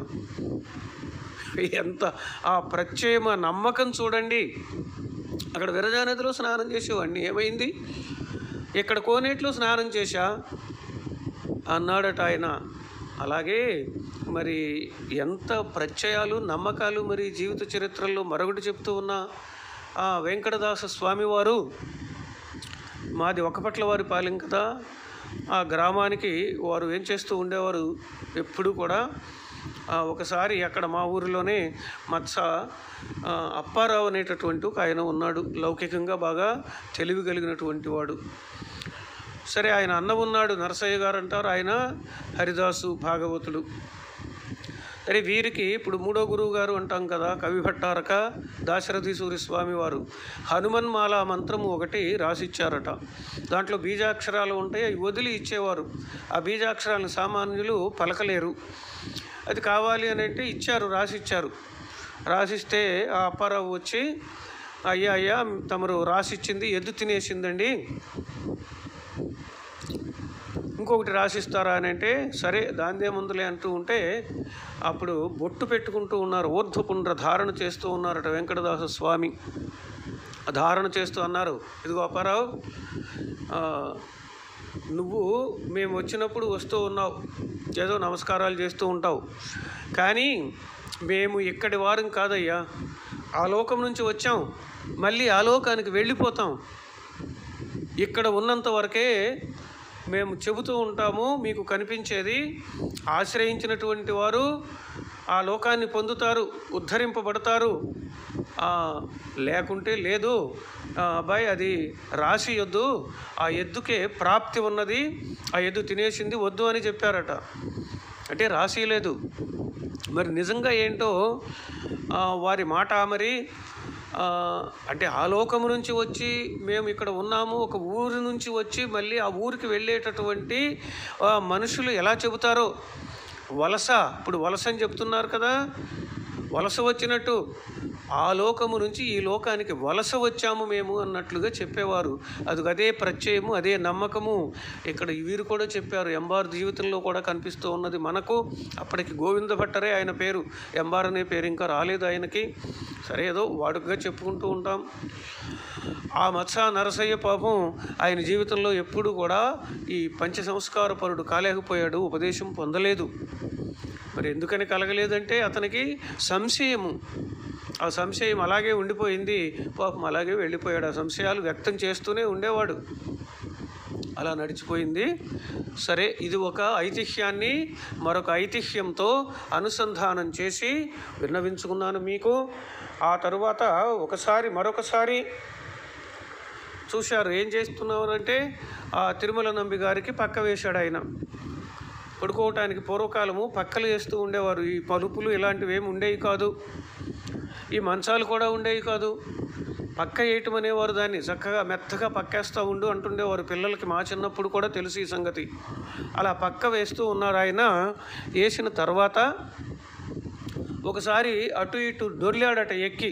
Speaker 1: ఎంత ఆ ప్రత్యయమ నమ్మకం చూడండి అక్కడ విరజా నదిలో స్నానం చేసేవాడిని ఏమైంది ఇక్కడ కోనేట్లో స్నానం చేశా అన్నాడట ఆయన అలాగే మరి ఎంత ప్రత్యయాలు నమ్మకాలు మరి జీవిత చరిత్రల్లో మరొకటి చెప్తూ ఉన్న ఆ వెంకటదాస స్వామివారు మాది ఒకపట్ల వారి పాలెం కదా ఆ గ్రామానికి వారు ఏం చేస్తూ ఉండేవారు ఎప్పుడు కూడా ఆ, ఒకసారి అక్కడ మా ఊరిలోనే మత్స ఆ, అప్పారావు అనేటటువంటి ఒక ఆయన ఉన్నాడు లౌకికంగా బాగా తెలివి కలిగినటువంటి వాడు సరే ఆయన అన్న ఉన్నాడు నరసయ్య గారు అంటారు ఆయన హరిదాసు భాగవతుడు సరే వీరికి ఇప్పుడు మూడో గురువు గారు అంటాం కదా కవి భట్టారక దాశరథి సూరి స్వామి వారు హనుమన్మాల మంత్రము ఒకటి రాసిచ్చారట దాంట్లో బీజాక్షరాలు ఉంటాయి అవి వదిలి ఇచ్చేవారు ఆ బీజాక్షరాలను సామాన్యులు పలకలేరు అది కావాలి అని అంటే ఇచ్చారు రాసిచ్చారు రాసిస్తే ఆ అప్పారావు వచ్చి అయ్యా అయ్యా తమరు రాసిచ్చింది ఎద్దు తినేసిందండి ఇంకొకటి రాసిస్తారా అని అంటే సరే దాందే ముందులే అంటూ ఉంటే అప్పుడు బొట్టు పెట్టుకుంటూ ఉన్నారు ఊర్ధ్వపుండ్ర ధారణ చేస్తూ ఉన్నారట వెంకటదాస స్వామి ఆ ధారణ చేస్తూ అన్నారు ఇదిగో అప్పారావు ఆ, నువ్వు మేము వచ్చినప్పుడు వస్తూ ఉన్నావు ఏదో నమస్కారాలు చేస్తూ ఉంటావు కానీ మేము ఇక్కడి వారం కాదయ్యా ఆ లోకం నుంచి వచ్చాం మళ్ళీ ఆ లోకానికి వెళ్ళిపోతాం ఇక్కడ ఉన్నంత వరకే మేము చెబుతూ ఉంటాము మీకు కనిపించేది ఆశ్రయించినటువంటి వారు ఆ లోకాన్ని పొందుతారు ఉద్ధరింపబడతారు ఆ, లేకుంటే లేదు ఆ, అబ్బాయి అది రాసి వద్దు ఆ ఎద్దుకే ప్రాప్తి ఉన్నది ఆ ఎద్దు తినేసింది వద్దు అని చెప్పారట అంటే రాసి లేదు మరి నిజంగా ఏంటో ఆ, వారి మాట మరి ఆ, అంటే ఆ లోకము నుంచి వచ్చి మేము ఇక్కడ ఉన్నాము ఒక ఊరి నుంచి వచ్చి మళ్ళీ ఆ ఊరికి వెళ్ళేటటువంటి ఆ, మనుషులు ఎలా చెబుతారో వలస ఇప్పుడు వలస అని చెప్తున్నారు కదా వలస వచ్చినట్టు ఆ లోకము నుంచి ఈ లోకానికి వలస వచ్చాము మేము అన్నట్లుగా చెప్పేవారు అది అదే ప్రత్యయము అదే నమ్మకము ఇక్కడ వీరు కూడా చెప్పారు ఎంబార్ జీవితంలో కూడా కనిపిస్తూ ఉన్నది మనకు అప్పటికి గోవింద భట్టరే ఆయన పేరు ఎంబార్ అనే పేరు ఇంకా రాలేదు ఆయనకి సరే ఏదో వాడుకగా చెప్పుకుంటూ ఉంటాం ఆ మత్స నరసయ్య పాపం ఆయన జీవితంలో ఎప్పుడు కూడా ఈ పంచ సంస్కార పరుడు కాలేకపోయాడు ఉపదేశం పొందలేదు మరి ఎందుకని కలగలేదంటే అతనికి సంశయము ఆ సంశయం అలాగే ఉండిపోయింది పాపం అలాగే వెళ్ళిపోయాడు ఆ సంశయాలు వ్యక్తం చేస్తూనే ఉండేవాడు అలా నడిచిపోయింది సరే ఇది ఒక ఐతిహ్యాన్ని మరొక ఐతిహ్యంతో అనుసంధానం చేసి విన్నవించుకున్నాను మీకు ఆ తరువాత ఒకసారి మరొకసారి చూశారు ఏం చేస్తున్నారంటే ఆ తిరుమల నంబి గారికి పక్క వేశాడు ఆయన పడుకోవటానికి పూర్వకాలము పక్కలు వేస్తూ ఉండేవారు ఈ పలుపులు ఇలాంటివి ఏమి ఉండేవి కాదు ఈ మంచాలు కూడా ఉండేవి కాదు పక్క వేయటం అనేవారు దాన్ని చక్కగా మెత్తగా పక్కేస్తూ ఉండు అంటుండేవారు పిల్లలకి మా చిన్నప్పుడు కూడా తెలుసు ఈ సంగతి అలా పక్క వేస్తూ ఉన్నారు ఆయన వేసిన తర్వాత ఒకసారి అటు ఇటు దొర్లాడట ఎక్కి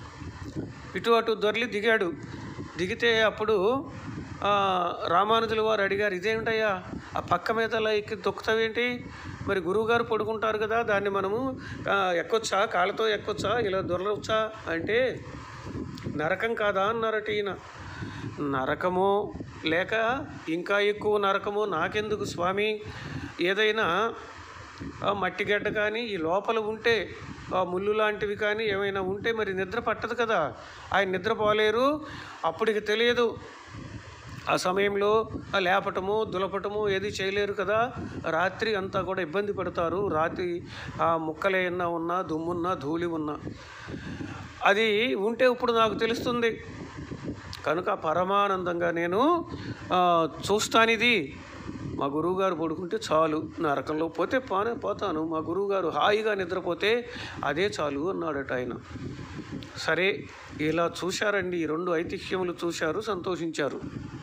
Speaker 1: ఇటు అటు దొర్లి దిగాడు దిగితే అప్పుడు ఆ, రామానుజుల వారు అడిగారు ఇదేమిటయ్యా ఆ పక్క మీద అలా ఎక్కి తొక్కుతావేంటి మరి గురువుగారు పడుకుంటారు కదా దాన్ని మనము ఆ, ఎక్కొచ్చా కాళ్ళతో ఎక్కొచ్చా ఇలా దొరలవచ్చా అంటే నరకం కాదా అన్నారట ఈయన నరకమో లేక ఇంకా ఎక్కువ నరకమో నాకెందుకు స్వామి ఏదైనా ఆ మట్టి గడ్డ కానీ ఈ లోపల ఉంటే ఆ ముళ్ళు లాంటివి కానీ ఏమైనా ఉంటే మరి నిద్ర పట్టదు కదా ఆయన నిద్రపోలేరు అప్పటికి తెలియదు ఆ సమయంలో ఆ లేపటము దులపటము ఏది చేయలేరు కదా రాత్రి అంతా కూడా ఇబ్బంది పడతారు రాత్రి ఆ ముక్కలే ఉన్నా ఉన్నా దుమ్మున్నా ధూళి ఉన్నా అది ఉంటే ఇప్పుడు నాకు తెలుస్తుంది కనుక పరమానందంగా నేను ఆ, చూస్తానిది మా గురువుగారు పడుకుంటే చాలు నరకంలో పోతే పోనే పోతాను మా గురువుగారు హాయిగా నిద్రపోతే అదే చాలు అన్నాడట ఆయన సరే ఇలా చూశారండి ఈ రెండు ఐతిహ్యములు చూశారు సంతోషించారు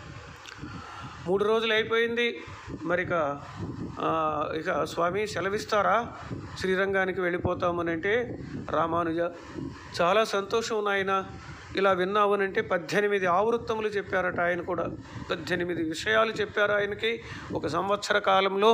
Speaker 1: మూడు రోజులు అయిపోయింది మరి ఇక ఆ, ఇక స్వామి సెలవిస్తారా శ్రీరంగానికి వెళ్ళిపోతామని అంటే రామానుజ చాలా సంతోషం నాయన ఇలా విన్నామనంటే పద్దెనిమిది ఆవృత్తములు చెప్పారట ఆయన కూడా పద్దెనిమిది విషయాలు చెప్పారు ఆయనకి ఒక సంవత్సర కాలంలో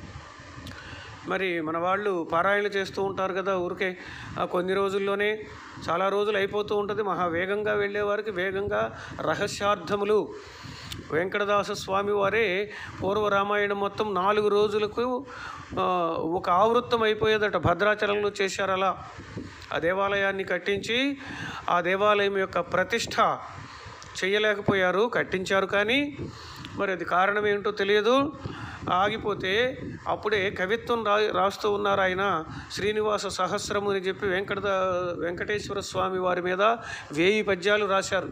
Speaker 1: మరి మన వాళ్ళు పారాయణ చేస్తూ ఉంటారు కదా ఊరికే ఆ కొన్ని రోజుల్లోనే చాలా రోజులు అయిపోతూ ఉంటుంది మహా వేగంగా వెళ్ళే వారికి వేగంగా రహస్యార్థములు వెంకటదాస స్వామి వారే పూర్వ రామాయణం మొత్తం నాలుగు రోజులకు ఆ, ఒక ఆవృత్తం అయిపోయేదట భద్రాచలంలో చేశారు అలా ఆ దేవాలయాన్ని కట్టించి ఆ దేవాలయం యొక్క ప్రతిష్ట చేయలేకపోయారు కట్టించారు కానీ మరి అది కారణం ఏంటో తెలియదు ఆగిపోతే అప్పుడే కవిత్వం రా రాస్తూ ఉన్నారు ఆయన శ్రీనివాస సహస్రము అని చెప్పి వెంకట వెంకటేశ్వర స్వామి వారి మీద వేయి పద్యాలు రాశారు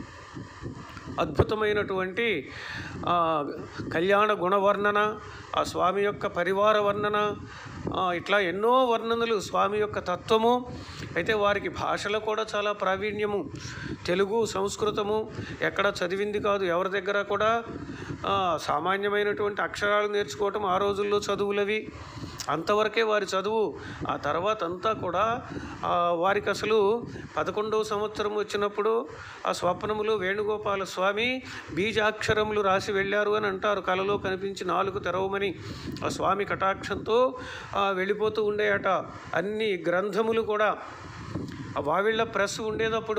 Speaker 1: అద్భుతమైనటువంటి ఆ, కళ్యాణ గుణవర్ణన ఆ స్వామి యొక్క పరివార వర్ణన ఆ, ఇట్లా ఎన్నో వర్ణనలు స్వామి యొక్క తత్వము అయితే వారికి భాషలో కూడా చాలా ప్రావీణ్యము తెలుగు సంస్కృతము ఎక్కడ చదివింది కాదు ఎవరి దగ్గర కూడా ఆ, సామాన్యమైనటువంటి అక్షరాలు నేర్చుకోవటం ఆ రోజుల్లో చదువులవి అంతవరకే వారి చదువు ఆ తర్వాత అంతా కూడా ఆ, వారికి అసలు పదకొండవ సంవత్సరం వచ్చినప్పుడు ఆ స్వప్నములు వేణుగోపాల స్వామి బీజాక్షరములు రాసి వెళ్ళారు అని అంటారు కలలో కనిపించి నాలుగు తెరవమని ఆ స్వామి కటాక్షంతో ఆ, వెళ్ళిపోతూ ఉండేయట అన్ని గ్రంథములు కూడా ఆ వావిళ్ళ ప్రెస్ ఉండేటప్పుడు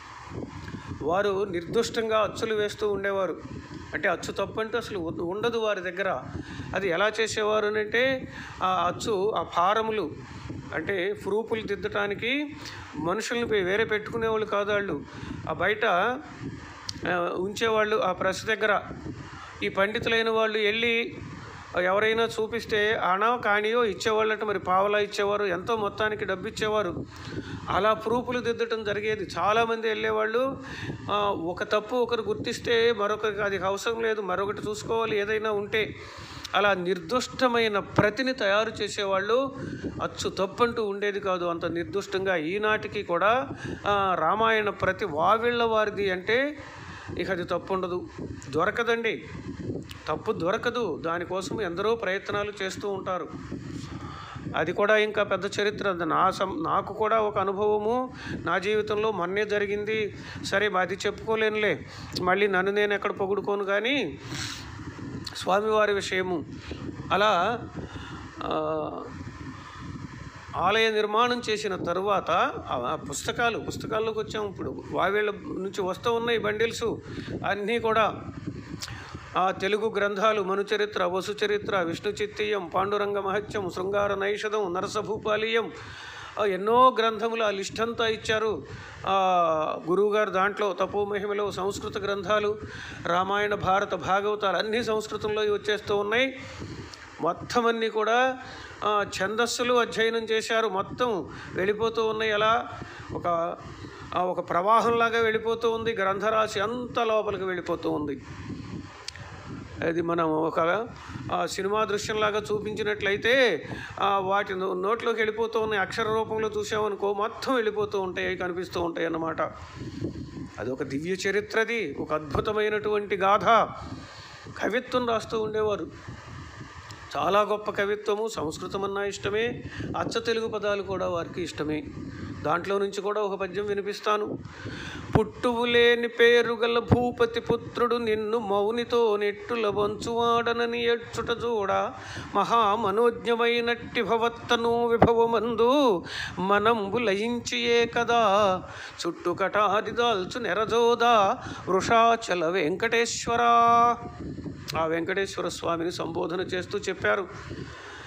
Speaker 1: వారు నిర్దుష్టంగా అచ్చులు వేస్తూ ఉండేవారు అంటే అచ్చు తప్పు అంటే అసలు ఉ- ఉండదు వారి దగ్గర అది ఎలా చేసేవారు అని అంటే ఆ అచ్చు ఆ ఫారములు అంటే ప్రూఫ్లు దిద్దటానికి మనుషుల్ని పె- వేరే పెట్టుకునేవాళ్ళు కాదు వాళ్ళు ఆ బయట ఆ, ఉంచేవాళ్ళు ఆ ప్రెస్ దగ్గర ఈ పండితులైన వాళ్ళు వెళ్ళి ఎవరైనా చూపిస్తే ఆనా కానియో ఇచ్చేవాళ్ళట మరి పావలా ఇచ్చేవారు ఎంతో మొత్తానికి డబ్బు ఇచ్చేవారు అలా ప్రూఫ్లు దిద్దటం జరిగేది చాలామంది వెళ్ళేవాళ్ళు ఆ, ఒక తప్పు ఒకరు గుర్తిస్తే మరొకరికి అది అవసరం లేదు మరొకటి చూసుకోవాలి ఏదైనా ఉంటే అలా నిర్దుష్టమైన ప్రతిని తయారు చేసేవాళ్ళు అచ్చు తప్పంటూ ఉండేది కాదు అంత నిర్దుష్టంగా ఈనాటికి కూడా ఆ, రామాయణ ప్రతి వావిళ్ళ వారిది అంటే ఇక అది తప్పు ఉండదు దొరకదండి తప్పు దొరకదు దానికోసం ఎందరో ప్రయత్నాలు చేస్తూ ఉంటారు అది కూడా ఇంకా పెద్ద చరిత్ర అది నా సం నాకు కూడా ఒక అనుభవము నా జీవితంలో మొన్నే జరిగింది సరే అది చెప్పుకోలేనులే మళ్ళీ నన్ను నేను ఎక్కడ పొగుడుకోను కానీ స్వామివారి విషయము అలా ఆ, ఆలయ నిర్మాణం చేసిన తరువాత ఆ ఆ పుస్తకాలు పుస్తకాల్లోకి వచ్చాం ఇప్పుడు వావేళ్ళ నుంచి వస్తూ ఉన్నాయి బండిల్స్ అన్నీ కూడా ఆ తెలుగు గ్రంథాలు మనుచరిత్ర వసుచరిత్ర విష్ణు చిత్తీయం పాండురంగ మహత్యం శృంగార నైషధం నరసభూపాలీయం ఆ ఎన్నో గ్రంథములు ఆ లిస్ట్ అంతా ఇచ్చారు ఆ గురువుగారు దాంట్లో తపో మహిమలో సంస్కృత గ్రంథాలు రామాయణ భారత భాగవతాలు అన్నీ సంస్కృతంలో వచ్చేస్తూ ఉన్నాయి మొత్తం అన్నీ కూడా ఆ, ఛందస్సులు అధ్యయనం చేశారు మొత్తం వెళ్ళిపోతూ ఉన్నాయి అలా ఒక ఆ, ఒక ప్రవాహంలాగా వెళ్ళిపోతూ ఉంది గ్రంథరాశి అంత లోపలికి వెళ్ళిపోతూ ఉంది అది మనం ఒక ఆ, సినిమా దృశ్యంలాగా చూపించినట్లయితే ఆ, వాటి నో- నోట్లోకి వెళ్ళిపోతూ ఉన్నాయి అక్షర రూపంలో చూసామనుకో మొత్తం వెళ్ళిపోతూ ఉంటాయి కనిపిస్తూ ఉంటాయి అన్నమాట అది ఒక దివ్య చరిత్రది ఒక అద్భుతమైనటువంటి గాథ కవిత్వం రాస్తూ ఉండేవారు చాలా గొప్ప కవిత్వము సంస్కృతం అన్నా ఇష్టమే అచ్చ తెలుగు పదాలు కూడా వారికి ఇష్టమే దాంట్లో నుంచి కూడా ఒక పద్యం వినిపిస్తాను పుట్టువు లేని పేరు గల భూపతి పుత్రుడు నిన్ను మౌనితో నెట్టుల వంచువాడనని ఎచ్చుట చూడ మహా మనోజ్ఞమైనట్టి భవత్తను విభవమందు మనంబు లయించియే కదా చుట్టు కటాది దాల్చు నెరజోదా వృషాచల వెంకటేశ్వరా ఆ వెంకటేశ్వర స్వామిని సంబోధన చేస్తూ చెప్పారు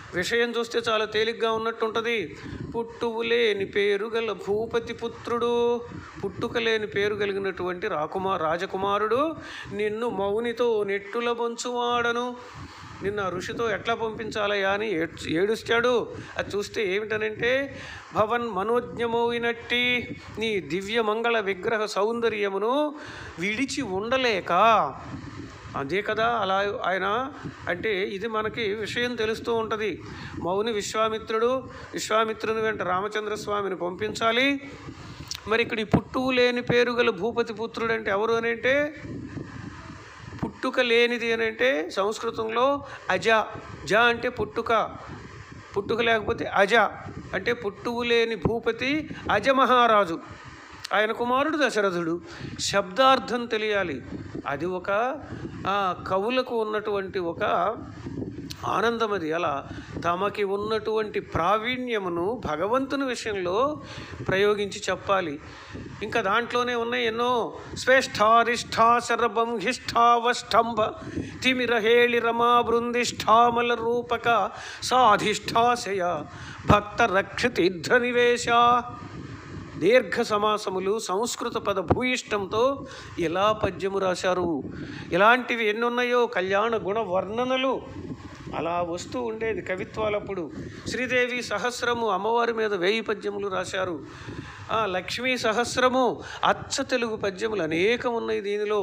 Speaker 1: విషయం చూస్తే చాలా తేలిగ్గా ఉన్నట్టు ఉంటుంది పుట్టువు లేని పేరు గల భూపతి పుత్రుడు పుట్టుక లేని పేరు కలిగినటువంటి రాకుమా రాజకుమారుడు నిన్ను మౌనితో నెట్టుల బొంచువాడను నిన్న ఋషితో ఎట్లా పంపించాలయ్యా అని ఏడ్చ- ఏడుస్తాడు అది చూస్తే ఏమిటనంటే భవన్ మనోజ్ఞమోయినట్టి నీ దివ్య మంగళ విగ్రహ సౌందర్యమును విడిచి ఉండలేక అదే కదా అలా ఆయన అంటే ఇది మనకి విషయం తెలుస్తూ ఉంటుంది మౌని విశ్వామిత్రుడు విశ్వామిత్రుని వెంట రామచంద్ర స్వామిని పంపించాలి మరి ఇక్కడ ఈ పుట్టువు లేని పేరు గల భూపతి పుత్రుడు అంటే ఎవరు అని అంటే పుట్టుక లేనిది అని అంటే సంస్కృతంలో అజ జ అంటే పుట్టుక పుట్టుక లేకపోతే అజ అంటే పుట్టువు లేని భూపతి అజ మహారాజు ఆయన కుమారుడు దశరథుడు శబ్దార్థం తెలియాలి అది ఒక ఆ, కవులకు ఉన్నటువంటి ఒక ఆనందం అది అలా తమకి ఉన్నటువంటి ప్రావీణ్యమును భగవంతుని విషయంలో ప్రయోగించి చెప్పాలి ఇంకా దాంట్లోనే ఉన్నాయి ఎన్నో శ్రేష్ఠారిష్ఠా శరభం హిష్ఠావష్టంభ తిమిర హేళి రమా బృందిష్ఠామల రూపక సాధిష్ఠాశయ భక్త రక్షితిధ్ర నివేశ దీర్ఘ సమాసములు సంస్కృత పద భూయిష్టంతో ఎలా పద్యము రాశారు ఇలాంటివి ఎన్నున్నాయో కళ్యాణ గుణ వర్ణనలు అలా వస్తూ ఉండేది కవిత్వాలప్పుడు శ్రీదేవి సహస్రము అమ్మవారి మీద వేయి పద్యములు రాశారు ఆ, లక్ష్మీ సహస్రము అచ్చ తెలుగు పద్యములు అనేకం ఉన్నాయి దీనిలో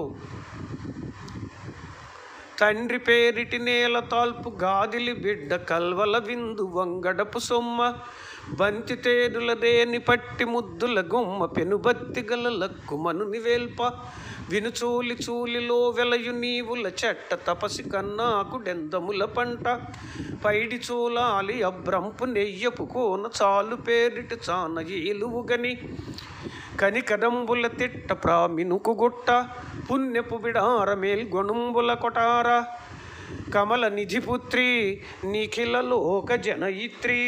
Speaker 1: తండ్రి పేరిటి నేల తాల్పు గాదిలి బిడ్డ కల్వల విందు వంగడపు సొమ్మ బంతి తేరుల దేని పట్టి ముద్దుల గుమ్మ పెనుబత్తి గల లక్కుమను నివేల్ప వినుచూలి చూలిలో వెలయు నీవుల చెట్ట తపసి కన్నాకు డెందముల పంట పైడి చూలాలి అబ్రంపు నెయ్యపు కోన చాలు పేరిటి చాన ఏలువుగని కనికడంబుల తిట్ట ప్రామినుకు గుట్ట పుణ్యపు బిడార మేల్గొణుంబుల కొటార కమల నిధిపుత్రి నిఖిల లోక జనయిత్రి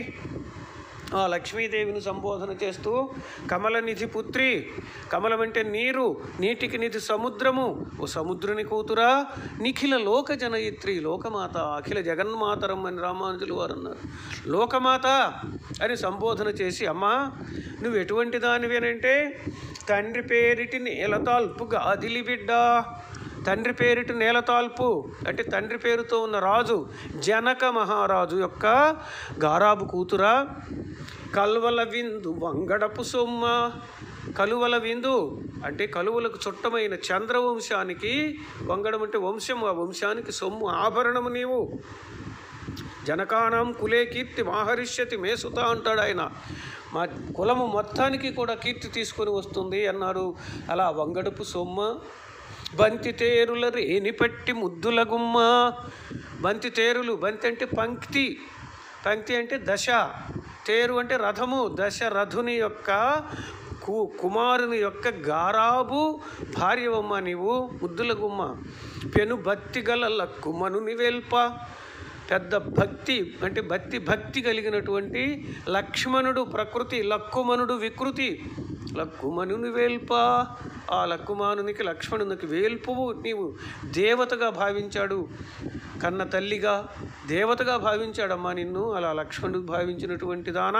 Speaker 1: ఆ లక్ష్మీదేవిని సంబోధన చేస్తూ కమల నిధి పుత్రి కమలం అంటే నీరు నీటికి నిధి సముద్రము ఓ సముద్రుని కూతురా నిఖిల లోక జనయిత్రి లోకమాత అఖిల జగన్మాతరం అని రామానుజులు వారు అన్నారు లోకమాత అని సంబోధన చేసి అమ్మా నువ్వు ఎటువంటి దానివేనంటే తండ్రి పేరిటి నేలతాల్పు గాదిలి బిడ్డ తండ్రి పేరిటి నేలతాల్పు అంటే తండ్రి పేరుతో ఉన్న రాజు జనక మహారాజు యొక్క గారాబు కూతురా కల్వల విందు వంగడపు సొమ్మ కలువల విందు అంటే కలువలకు చుట్టమైన చంద్రవంశానికి వంగడం అంటే వంశం ఆ వంశానికి సొమ్ము ఆభరణము నీవు జనకానం కులే కీర్తి మాహరిష్యతి మేసుత అంటాడు ఆయన మా కులము మొత్తానికి కూడా కీర్తి తీసుకొని వస్తుంది అన్నారు అలా వంగడపు సొమ్మ బంతి తేరుల రేని పట్టి ముద్దుల గుమ్మ బంతి తేరులు బంతి అంటే పంక్తి పంక్తి అంటే దశ తేరు అంటే రథము దశ రథుని యొక్క కు కుమారుని యొక్క గారాబు భార్యవమ్మ నీవు ముద్దుల గుమ్మ పెను భక్తి గల లక్కుమను నివేల్ప పెద్ద భక్తి అంటే భక్తి భక్తి కలిగినటువంటి లక్ష్మణుడు ప్రకృతి లక్కుమనుడు వికృతి లక్కుమనుని వేల్ప ఆ లక్కుమానునికి లక్ష్మణునికి వేల్పువు నీవు దేవతగా భావించాడు కన్న తల్లిగా దేవతగా భావించాడమ్మా నిన్ను అలా లక్ష్మణుడు భావించినటువంటి దానా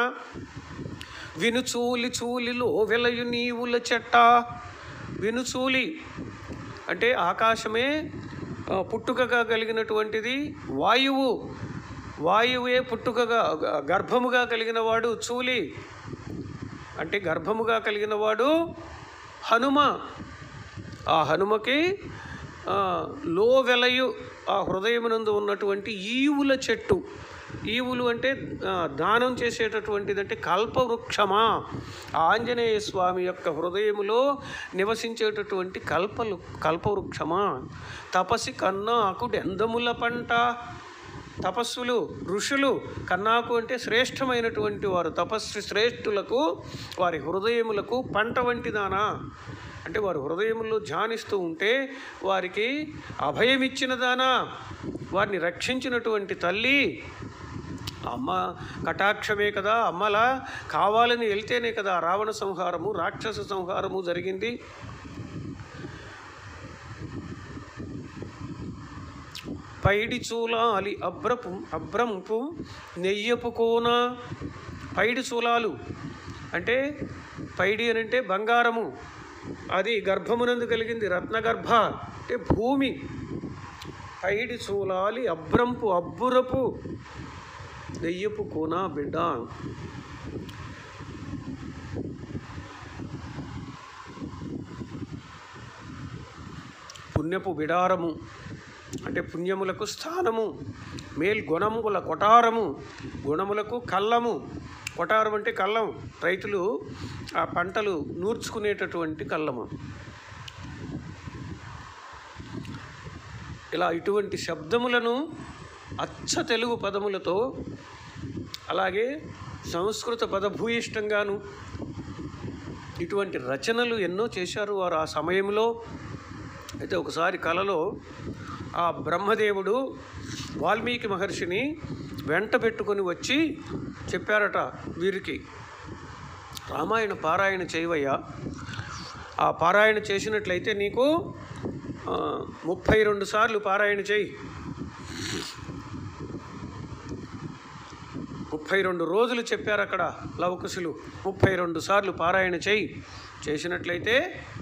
Speaker 1: వినుచూలి చూలిలో వెలయు నీవుల చెట్ట వినుచూలి అంటే ఆకాశమే ఆ, పుట్టుకగా కలిగినటువంటిది వాయువు వాయువే పుట్టుకగా గ- గర్భముగా కలిగిన వాడు చూలి అంటే గర్భముగా కలిగిన వాడు హనుమ ఆ హనుమకి ఆ, లో వెలయు ఆ హృదయమునందు ఉన్నటువంటి ఈవుల చెట్టు ఈవులు అంటే ఆ, దానం చేసేటటువంటిది అంటే కల్పవృక్షమా ఆ ఆంజనేయ స్వామి యొక్క హృదయములో నివసించేటటువంటి కల్పలు కల్పవృక్షమా తపసి కన్నాకు డెందముల పంట తపస్సులు ఋషులు కన్నాకు అంటే శ్రేష్టమైనటువంటి వారు తపస్వి శ్రేష్ఠులకు వారి హృదయములకు పంట వంటిదానా అంటే వారి హృదయముల్లో ధ్యానిస్తూ ఉంటే వారికి అభయమిచ్చిన దానా వారిని రక్షించినటువంటి తల్లి అమ్మ కటాక్షమే కదా అమ్మలా కావాలని వెళ్తేనే కదా రావణ సంహారము రాక్షస సంహారము జరిగింది పైడి చూలాలి అబ్రపు అబ్రంపు నెయ్యపు కోన పైడి చూలాలు అంటే పైడి అని అంటే బంగారము అది గర్భమునందు కలిగింది రత్నగర్భ అంటే భూమి పైడి చూలాలి అబ్రంపు అబ్బురపు నెయ్యపు కోన బిడ్డ పుణ్యపు బిడారము అంటే పుణ్యములకు స్థానము మేల్ గుణముల కొటారము గుణములకు కళ్ళము కొటారం అంటే కళ్ళం రైతులు ఆ పంటలు నూర్చుకునేటటువంటి కళ్ళము ఇలా ఇటువంటి శబ్దములను అచ్చ తెలుగు పదములతో అలాగే సంస్కృత పదభూయిష్టంగాను ఇటువంటి రచనలు ఎన్నో చేశారు వారు ఆ సమయంలో అయితే ఒకసారి కలలో ఆ బ్రహ్మదేవుడు వాల్మీకి మహర్షిని వెంట పెట్టుకొని వచ్చి చెప్పారట వీరికి రామాయణ పారాయణ చేయవయ్యా ఆ పారాయణ చేసినట్లయితే నీకు ఆ, ముప్పై రెండు సార్లు పారాయణ చేయి ముప్పై రెండు రోజులు చెప్పారు అక్కడ లవకుశులు ముప్పై రెండు సార్లు పారాయణ చేయి చేసినట్లయితే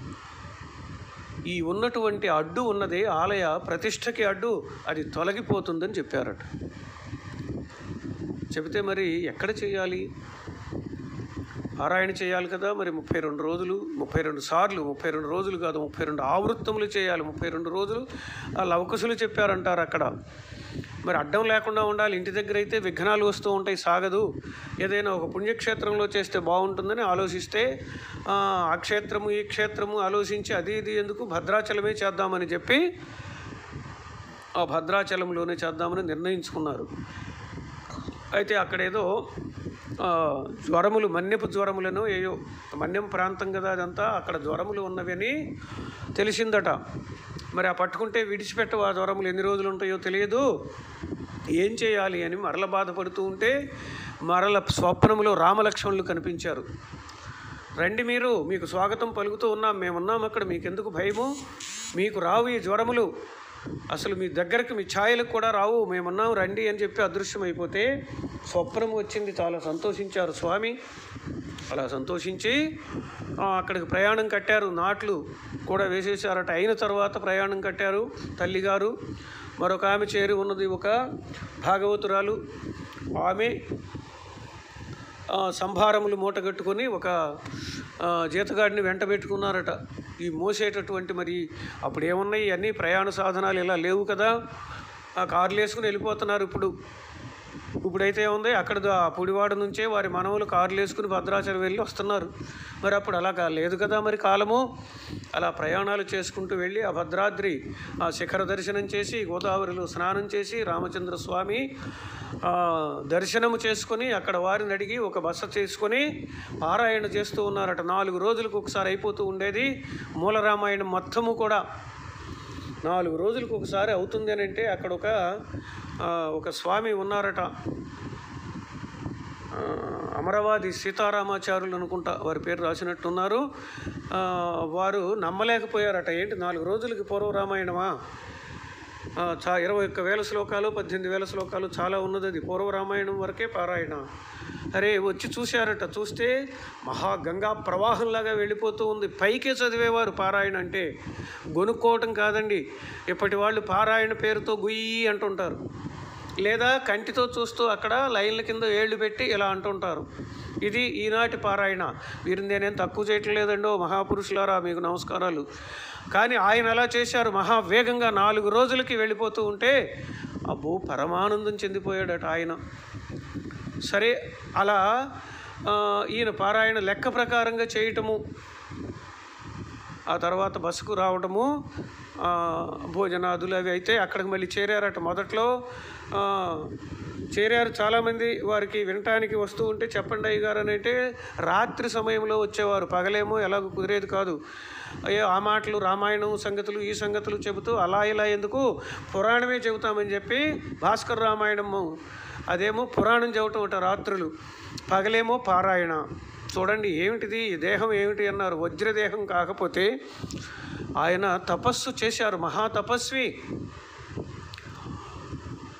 Speaker 1: ఈ ఉన్నటువంటి అడ్డు ఉన్నది ఆలయ ప్రతిష్టకి అడ్డు అది తొలగిపోతుందని చెప్పారట చెబితే మరి ఎక్కడ చేయాలి పారాయణ చేయాలి కదా మరి ముప్పై రెండు రోజులు ముప్పై రెండు సార్లు ముప్పై రెండు రోజులు కాదు ముప్పై రెండు ఆవృత్తములు చేయాలి ముప్పై రెండు రోజులు ఆ లవకుశులు చెప్పారంటారు అక్కడ మరి అడ్డం లేకుండా ఉండాలి ఇంటి దగ్గర అయితే విఘ్నాలు వస్తూ ఉంటాయి సాగదు ఏదైనా ఒక పుణ్యక్షేత్రంలో చేస్తే బాగుంటుందని ఆలోచిస్తే ఆ ఆ క్షేత్రము ఈ క్షేత్రము ఆలోచించి అది ఇది ఎందుకు భద్రాచలమే చేద్దామని చెప్పి ఆ భద్రాచలంలోనే చేద్దామని నిర్ణయించుకున్నారు అయితే అక్కడేదో ఆ, జ్వరములు మన్యపు జ్వరములను ఏయో మన్యం ప్రాంతం కదా అదంతా అక్కడ జ్వరములు ఉన్నవని తెలిసిందట మరి ఆ పట్టుకుంటే విడిచిపెట్టవు ఆ జ్వరములు ఎన్ని రోజులు ఉంటాయో తెలియదు ఏం చేయాలి అని మరల బాధపడుతూ ఉంటే మరల స్వప్నములో రామలక్ష్మణులు కనిపించారు రండి మీరు మీకు స్వాగతం పలుకుతూ ఉన్నాం మేమున్నాం అక్కడ మీకెందుకు భయము మీకు రావు ఈ జ్వరములు అసలు మీ దగ్గరకు మీ ఛాయలకు కూడా రావు మేమున్నాం రండి అని చెప్పి అదృశ్యమైపోతే స్వప్నం వచ్చింది చాలా సంతోషించారు స్వామి అలా సంతోషించి ఆ, అక్కడికి ప్రయాణం కట్టారు నాట్లు కూడా వేసేసారట అయిన తర్వాత ప్రయాణం కట్టారు తల్లిగారు మరొక ఆమె చేరి ఉన్నది ఒక భాగవతురాలు ఆమె ఆ, సంభారములు మూటగట్టుకొని ఒక ఆ, జీతగాడిని వెంట పెట్టుకున్నారట ఈ మోసేటటువంటి మరి అప్పుడు ఏమున్నాయి అన్నీ ప్రయాణ సాధనాలు ఇలా లేవు కదా ఆ కార్లు వేసుకుని వెళ్ళిపోతున్నారు ఇప్పుడు ఇప్పుడైతే ఉంది అక్కడ దా- పుడివాడ నుంచే వారి మనవలు కార్లు వేసుకుని భద్రాచలం వెళ్ళి వస్తున్నారు మరి అప్పుడు అలా కా- లేదు కదా మరి కాలము అలా ప్రయాణాలు చేసుకుంటూ వెళ్ళి ఆ భద్రాద్రి ఆ శిఖర దర్శనం చేసి గోదావరిలో స్నానం చేసి రామచంద్ర స్వామి ఆ, దర్శనము చేసుకొని అక్కడ వారిని అడిగి ఒక బస చేసుకొని పారాయణ చేస్తూ ఉన్నారట నాలుగు రోజులకు ఒకసారి అయిపోతూ ఉండేది మూల రామాయణం మొత్తము కూడా నాలుగు రోజులకు ఒకసారి అవుతుంది అని అంటే అక్కడ ఒక ఆ, ఒక స్వామి ఉన్నారట ఆ, అమరవాది సీతారామాచారులు అనుకుంటా వారి పేరు రాసినట్టున్నారు ఆ, వారు నమ్మలేకపోయారట ఏంటి నాలుగు రోజులకి పూర్వ రామాయణమా ఆ, చా ఇరవై ఒక్క వేల శ్లోకాలు పద్దెనిమిది వేల శ్లోకాలు చాలా ఉన్నది అది పూర్వ రామాయణం వరకే పారాయణ అరే వచ్చి చూశారట చూస్తే మహాగంగా ప్రవాహంలాగా వెళ్ళిపోతూ ఉంది పైకే చదివేవారు పారాయణ అంటే గొనుక్కోవటం కాదండి ఇప్పటి వాళ్ళు పారాయణ పేరుతో గుయ్యి అంటుంటారు లేదా కంటితో చూస్తూ అక్కడ లైన్ల కింద ఏళ్ళు పెట్టి ఇలా అంటుంటారు ఇది ఈనాటి పారాయణ వీరిని నేనేం తక్కువ చేయటం లేదండో మహాపురుషులారా మీకు నమస్కారాలు కానీ ఆయన ఎలా చేశారు మహావేగంగా నాలుగు రోజులకి వెళ్ళిపోతూ ఉంటే అబ్బో పరమానందం చెందిపోయాడట ఆయన సరే అలా ఆ, ఈయన పారాయణ లెక్క ప్రకారంగా చేయటము ఆ తర్వాత బస్సుకు రావడము ఆ, భోజనాదులు అవి అయితే అక్కడికి మళ్ళీ చేరారట మొదట్లో ఆ, చేరారు చాలామంది వారికి వినటానికి వస్తూ ఉంటే చెప్పండి అయ్య గారు అని అంటే రాత్రి సమయంలో వచ్చేవారు పగలేమో ఎలాగో కుదిరేది కాదు అయ్యో ఆ మాటలు రామాయణం సంగతులు ఈ సంగతులు చెబుతూ అలా ఇలా ఎందుకు పురాణమే చెబుతామని చెప్పి భాస్కర్ రామాయణము అదేమో పురాణం చెబుతూ ఉంటారు రాత్రులు పగలేమో పారాయణ చూడండి ఏమిటిది ఈ దేహం ఏమిటి అన్నారు వజ్రదేహం కాకపోతే ఆయన తపస్సు చేశారు మహా తపస్వి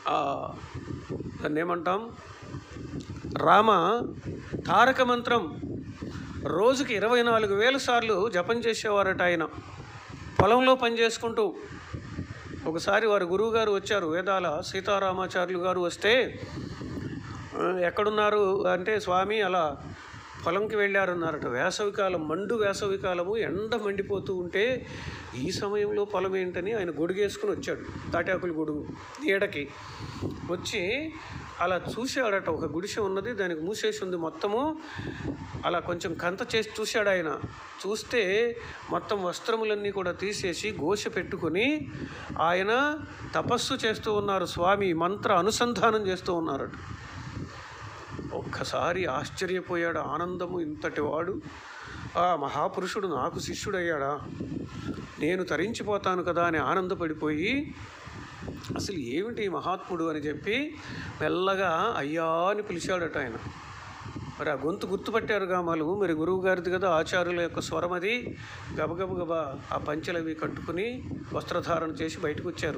Speaker 1: ఆ, దాన్ని ఏమంటాం రామ తారక మంత్రం రోజుకి ఇరవై నాలుగు వేల సార్లు జపం చేసేవారట ఆయన పొలంలో పని చేసుకుంటూ ఒకసారి వారి గురువుగారు వచ్చారు వేదాల సీతారామాచార్యులు గారు వస్తే "ఆ, ఎక్కడున్నారు అంటే స్వామి అలా పొలంకి వెళ్ళారన్నారట వేసవికాలం మండు వేసవికాలము ఎండ మండిపోతూ ఉంటే ఈ సమయంలో పొలం ఏంటని ఆయన గొడుగేసుకుని వచ్చాడు తాటాకులు గొడుగు నీడకి వచ్చి అలా చూశాడట ఒక గుడిసె ఉన్నది దానికి మూసేసి ఉంది మొత్తము అలా కొంచెం కంత చేసి చూశాడు ఆయన చూస్తే మొత్తం వస్త్రములన్నీ కూడా తీసేసి గోష పెట్టుకొని ఆయన తపస్సు చేస్తూ ఉన్నారు స్వామి మంత్ర అనుసంధానం చేస్తూ ఉన్నారట ఒక్కసారి ఆశ్చర్యపోయాడు ఆనందము ఇంతటి వాడు ఆ మహాపురుషుడు నాకు శిష్యుడయ్యాడా నేను తరించిపోతాను కదా అని ఆనందపడిపోయి అసలు ఏమిటి ఈ మహాత్ముడు అని చెప్పి మెల్లగా అయ్యా అని పిలిచాడట ఆయన మరి ఆ గొంతు గుర్తుపట్టారు గామాలు మరి గురువు గారిది కదా ఆచార్యుల యొక్క స్వరం అది గబగబ గబ ఆ పంచెలవి కట్టుకుని వస్త్రధారణ చేసి బయటకు వచ్చారు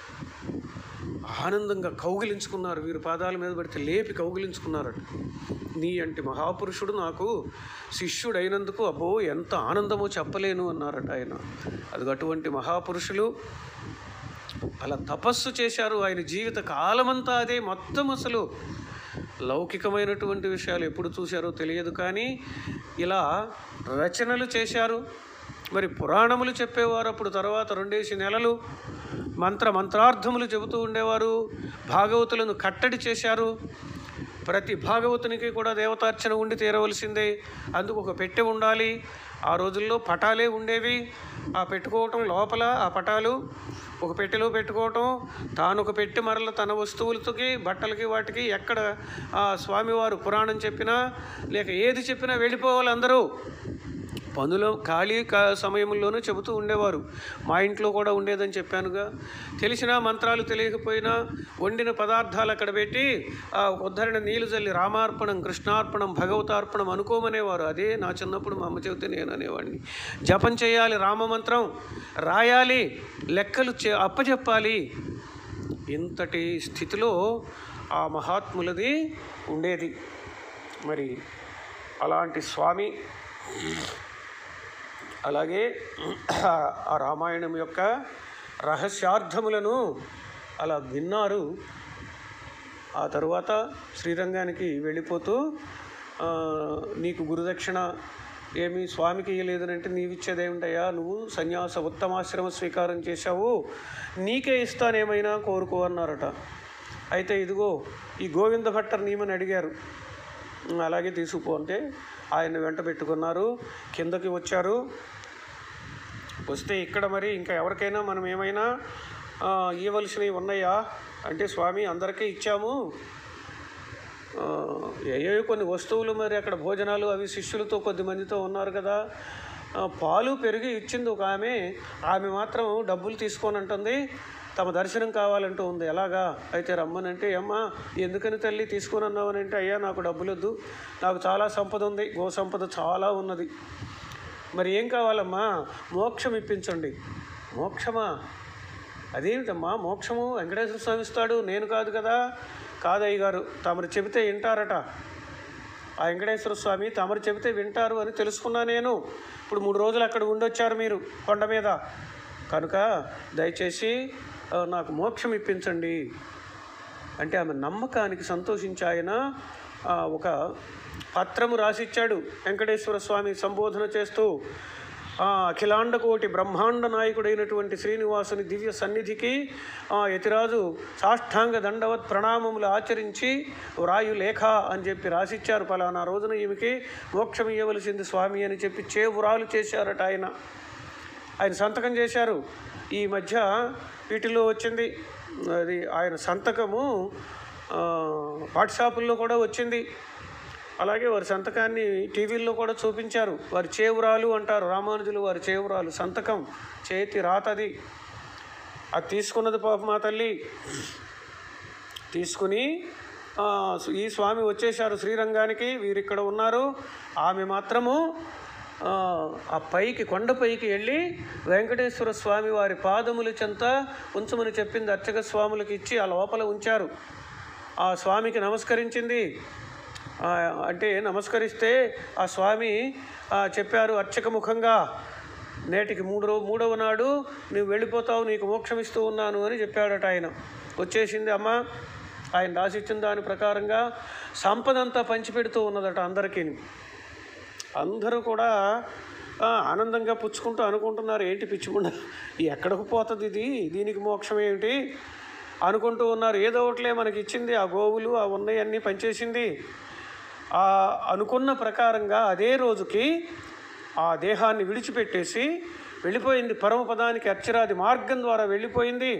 Speaker 1: ఆనందంగా కౌగిలించుకున్నారు వీరు పాదాల మీద పడితే లేపి కౌగిలించుకున్నారట నీ అంటి మహాపురుషుడు నాకు శిష్యుడైనందుకు అబ్బో ఎంత ఆనందమో చెప్పలేను అన్నారట ఆయన అది అటువంటి మహాపురుషులు అలా తపస్సు చేశారు ఆయన జీవిత కాలమంతా అదే మొత్తం అసలు లౌకికమైనటువంటి విషయాలు ఎప్పుడు చూశారో తెలియదు కానీ ఇలా రచనలు చేశారు మరి పురాణములు చెప్పేవారు అప్పుడు తర్వాత రెండేసి నెలలు మంత్ర మంత్రార్థములు చెబుతూ ఉండేవారు భాగవతులను కట్టడి చేశారు ప్రతి భాగవతునికి కూడా దేవతార్చన ఉండి తీరవలసిందే అందుకు ఒక పెట్టె ఉండాలి ఆ రోజుల్లో పటాలే ఉండేవి ఆ పెట్టుకోవటం లోపల ఆ పటాలు ఒక పెట్టెలో పెట్టుకోవటం తాను ఒక పెట్టె మరల తన వస్తువులకి బట్టలకి వాటికి ఎక్కడ ఆ స్వామివారు పురాణం చెప్పినా లేక ఏది చెప్పినా వెళ్ళిపోవాలి అందరూ పనులు ఖాళీ కా సమయంలోనూ చెబుతూ ఉండేవారు మా ఇంట్లో కూడా ఉండేదని చెప్పానుగా తెలిసిన మంత్రాలు తెలియకపోయినా వండిన పదార్థాలు అక్కడ పెట్టి ఆ ఉద్ధరణ నీళ్ళు చల్లి రామార్పణం కృష్ణార్పణం భగవతార్పణం అనుకోమనేవారు అదే నా చిన్నప్పుడు మా అమ్మ చెబితే నేను అనేవాడిని జపం చేయాలి రామమంత్రం రాయాలి లెక్కలు చే అప్పచెప్పాలి ఇంతటి స్థితిలో ఆ మహాత్ములది ఉండేది మరి అలాంటి స్వామి అలాగే ఆ రామాయణం యొక్క రహస్యార్థములను అలా విన్నారు ఆ తరువాత శ్రీరంగానికి వెళ్ళిపోతూ ఆ, నీకు గురుదక్షిణ ఏమి స్వామికి ఇయ్యలేదనంటే నీవిచ్చేదేమిటయ్యా నువ్వు సన్యాస ఉత్తమాశ్రమ స్వీకారం చేశావు నీకే ఇస్తానేమైనా కోరుకో అన్నారట అయితే ఇదిగో ఈ గోవింద భట్టర్ నియమని అడిగారు అలాగే తీసుకుపో అంటే ఆయన వెంట పెట్టుకున్నారు కిందకి వచ్చారు వస్తే ఇక్కడ మరి ఇంకా ఎవరికైనా మనం ఏమైనా ఆ, ఇవ్వవలసినవి ఉన్నాయా అంటే స్వామి అందరికీ ఇచ్చాము ఆ, ఏయో కొన్ని వస్తువులు మరి అక్కడ భోజనాలు అవి శిష్యులతో కొద్ది మందితో ఉన్నారు కదా ఆ, పాలు పెరిగి ఇచ్చింది ఒక ఆమె ఆమె మాత్రం డబ్బులు తీసుకొని అంటుంది తమ దర్శనం కావాలంటూ ఉంది ఎలాగా అయితే రమ్మనంటే అమ్మా ఎందుకని తల్లి తీసుకొని అన్నావని అంటే అయ్యా నాకు డబ్బులు వద్దు నాకు చాలా సంపద ఉంది గో సంపద చాలా ఉన్నది మరి ఏం కావాలమ్మా మోక్షం ఇప్పించండి మోక్షమా అదేమిటమ్మా మోక్షము వెంకటేశ్వర స్వామి ఇస్తాడు నేను కాదు కదా కాదయ్య గారు తమరు చెబితే వింటారట ఆ వెంకటేశ్వర స్వామి తమరు చెబితే వింటారు అని తెలుసుకున్నా నేను ఇప్పుడు మూడు రోజులు అక్కడ ఉండొచ్చారు మీరు కొండ మీద కనుక దయచేసి ఆ, నాకు మోక్షం ఇప్పించండి అంటే ఆమె నమ్మకానికి సంతోషించి ఆయన ఆ, ఒక పత్రము రాసిచ్చాడు వెంకటేశ్వర స్వామి సంబోధన చేస్తూ ఆ, అఖిలాండ కోటి బ్రహ్మాండ నాయకుడైనటువంటి శ్రీనివాసుని దివ్య సన్నిధికి ఆ, యతిరాజు సాష్టాంగ దండవత్ ప్రణామములు ఆచరించి వ్రాయు లేఖ అని చెప్పి రాసిచ్చారు పలానా రోజున ఈమెకి మోక్షం ఇవ్వవలసింది స్వామి అని చెప్పి చేవురాలు చేశారట ఆయన ఆయన సంతకం చేశారు ఈ మధ్య వీటిలో వచ్చింది అది ఆయన సంతకము ఆ, వాట్సాపుల్లో కూడా వచ్చింది అలాగే వారి సంతకాన్ని టీవీల్లో కూడా చూపించారు వారి చేవురాలు అంటారు రామానుజులు వారి చేవురాలు సంతకం చేతి రాతది అది తీసుకున్నది పాప మా తల్లి తీసుకుని ఆ, ఈ స్వామి వచ్చేశారు శ్రీరంగానికి వీరు ఇక్కడ ఉన్నారు ఆమె మాత్రము ఆ, ఆ పైకి కొండపైకి వెళ్ళి వెంకటేశ్వర స్వామి వారి పాదముల చెంత ఉంచమని చెప్పింది అర్చక స్వాములకు ఇచ్చి ఆ లోపల ఉంచారు ఆ స్వామికి నమస్కరించింది ఆ, అంటే నమస్కరిస్తే ఆ స్వామి ఆ, చెప్పారు అర్చక ముఖంగా నేటికి మూడు రో మూడవ నాడు నువ్వు వెళ్ళిపోతావు నీకు మోక్షం ఇస్తూ ఉన్నాను అని చెప్పాడట ఆయన వచ్చేసింది అమ్మ ఆయన రాసిచ్చిన దాని ప్రకారంగా సంపదంతా పంచిపెడుతూ ఉన్నదట అందరికీ అందరూ కూడా ఆ, ఆనందంగా పుచ్చుకుంటూ అనుకుంటున్నారు ఏంటి పిచ్చిముండ ఎక్కడికి పోతుంది ఇది దీనికి మోక్షం ఏమిటి అనుకుంటూ ఉన్నారు ఏదో ఒకటిలే మనకి ఇచ్చింది ఆ గోవులు ఆ ఉన్నాయన్నీ పనిచేసింది ఆ అనుకున్న ప్రకారంగా అదే రోజుకి ఆ దేహాన్ని విడిచిపెట్టేసి వెళ్ళిపోయింది పరమపదానికి అర్చరాది మార్గం ద్వారా వెళ్ళిపోయింది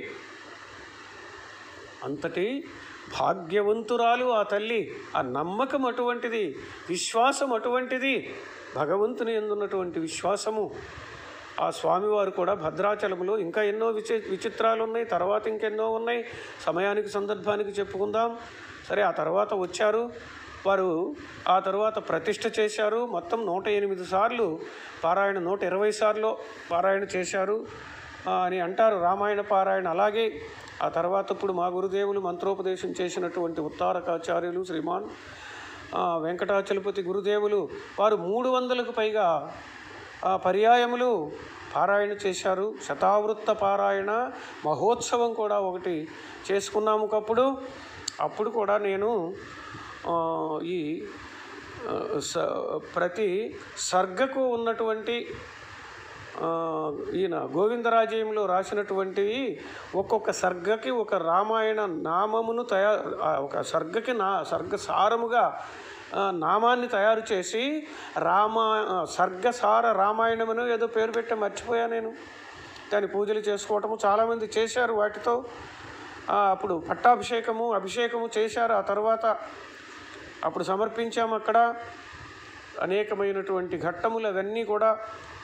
Speaker 1: అంతటి భాగ్యవంతురాలు ఆ తల్లి ఆ నమ్మకం అటువంటిది విశ్వాసం అటువంటిది భగవంతుని ఎందున్నటువంటి విశ్వాసము ఆ స్వామివారు కూడా భద్రాచలంలో ఇంకా ఎన్నో విచి విచిత్రాలు ఉన్నాయి తర్వాత ఇంకెన్నో ఉన్నాయి సమయానికి సందర్భానికి చెప్పుకుందాం సరే ఆ తర్వాత వచ్చారు వారు ఆ తర్వాత ప్రతిష్ఠ చేశారు మొత్తం నూట ఎనిమిది సార్లు పారాయణ నూట ఇరవై సార్లు పారాయణ చేశారు ఆ, అని అంటారు రామాయణ పారాయణ అలాగే ఆ తర్వాత ఇప్పుడు మా గురుదేవులు మంత్రోపదేశం చేసినటువంటి ఉత్తారకాచార్యులు శ్రీమాన్ ఆ, వెంకటాచలపతి గురుదేవులు వారు మూడు వందలకు పైగా ఆ, పర్యాయములు పారాయణ చేశారు శతావృత్త పారాయణ మహోత్సవం కూడా ఒకటి చేసుకున్నాము ఒకప్పుడు అప్పుడు కూడా నేను ఆ, ఈ ఆ, స ప్రతి సర్గకు ఉన్నటువంటి ఆ, ఈయన గోవిందరాజయంలో రాసినటువంటివి ఒక్కొక్క సర్గకి ఒక రామాయణ నామమును తయారు ఒక సర్గకి నా సర్గ సారముగా ఆ, నామాన్ని తయారు చేసి రామా ఆ, సర్గసార రామాయణమును ఏదో పేరు పెట్టి మర్చిపోయా నేను దాని పూజలు చేసుకోవటము చాలామంది చేశారు వాటితో ఆ, అప్పుడు పట్టాభిషేకము అభిషేకము చేశారు ఆ తర్వాత అప్పుడు సమర్పించాము అక్కడ అనేకమైనటువంటి ఘట్టములు అవన్నీ కూడా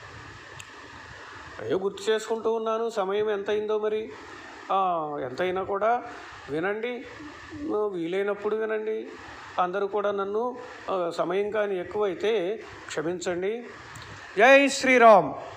Speaker 1: అయ్యో గుర్తు చేసుకుంటూ ఉన్నాను సమయం ఎంత అయిందో మరి ఆ, ఎంతైనా కూడా వినండి ఆ, వీలైనప్పుడు వినండి అందరూ కూడా నన్ను ఆ, సమయం కానీ ఎక్కువైతే క్షమించండి జై శ్రీరామ్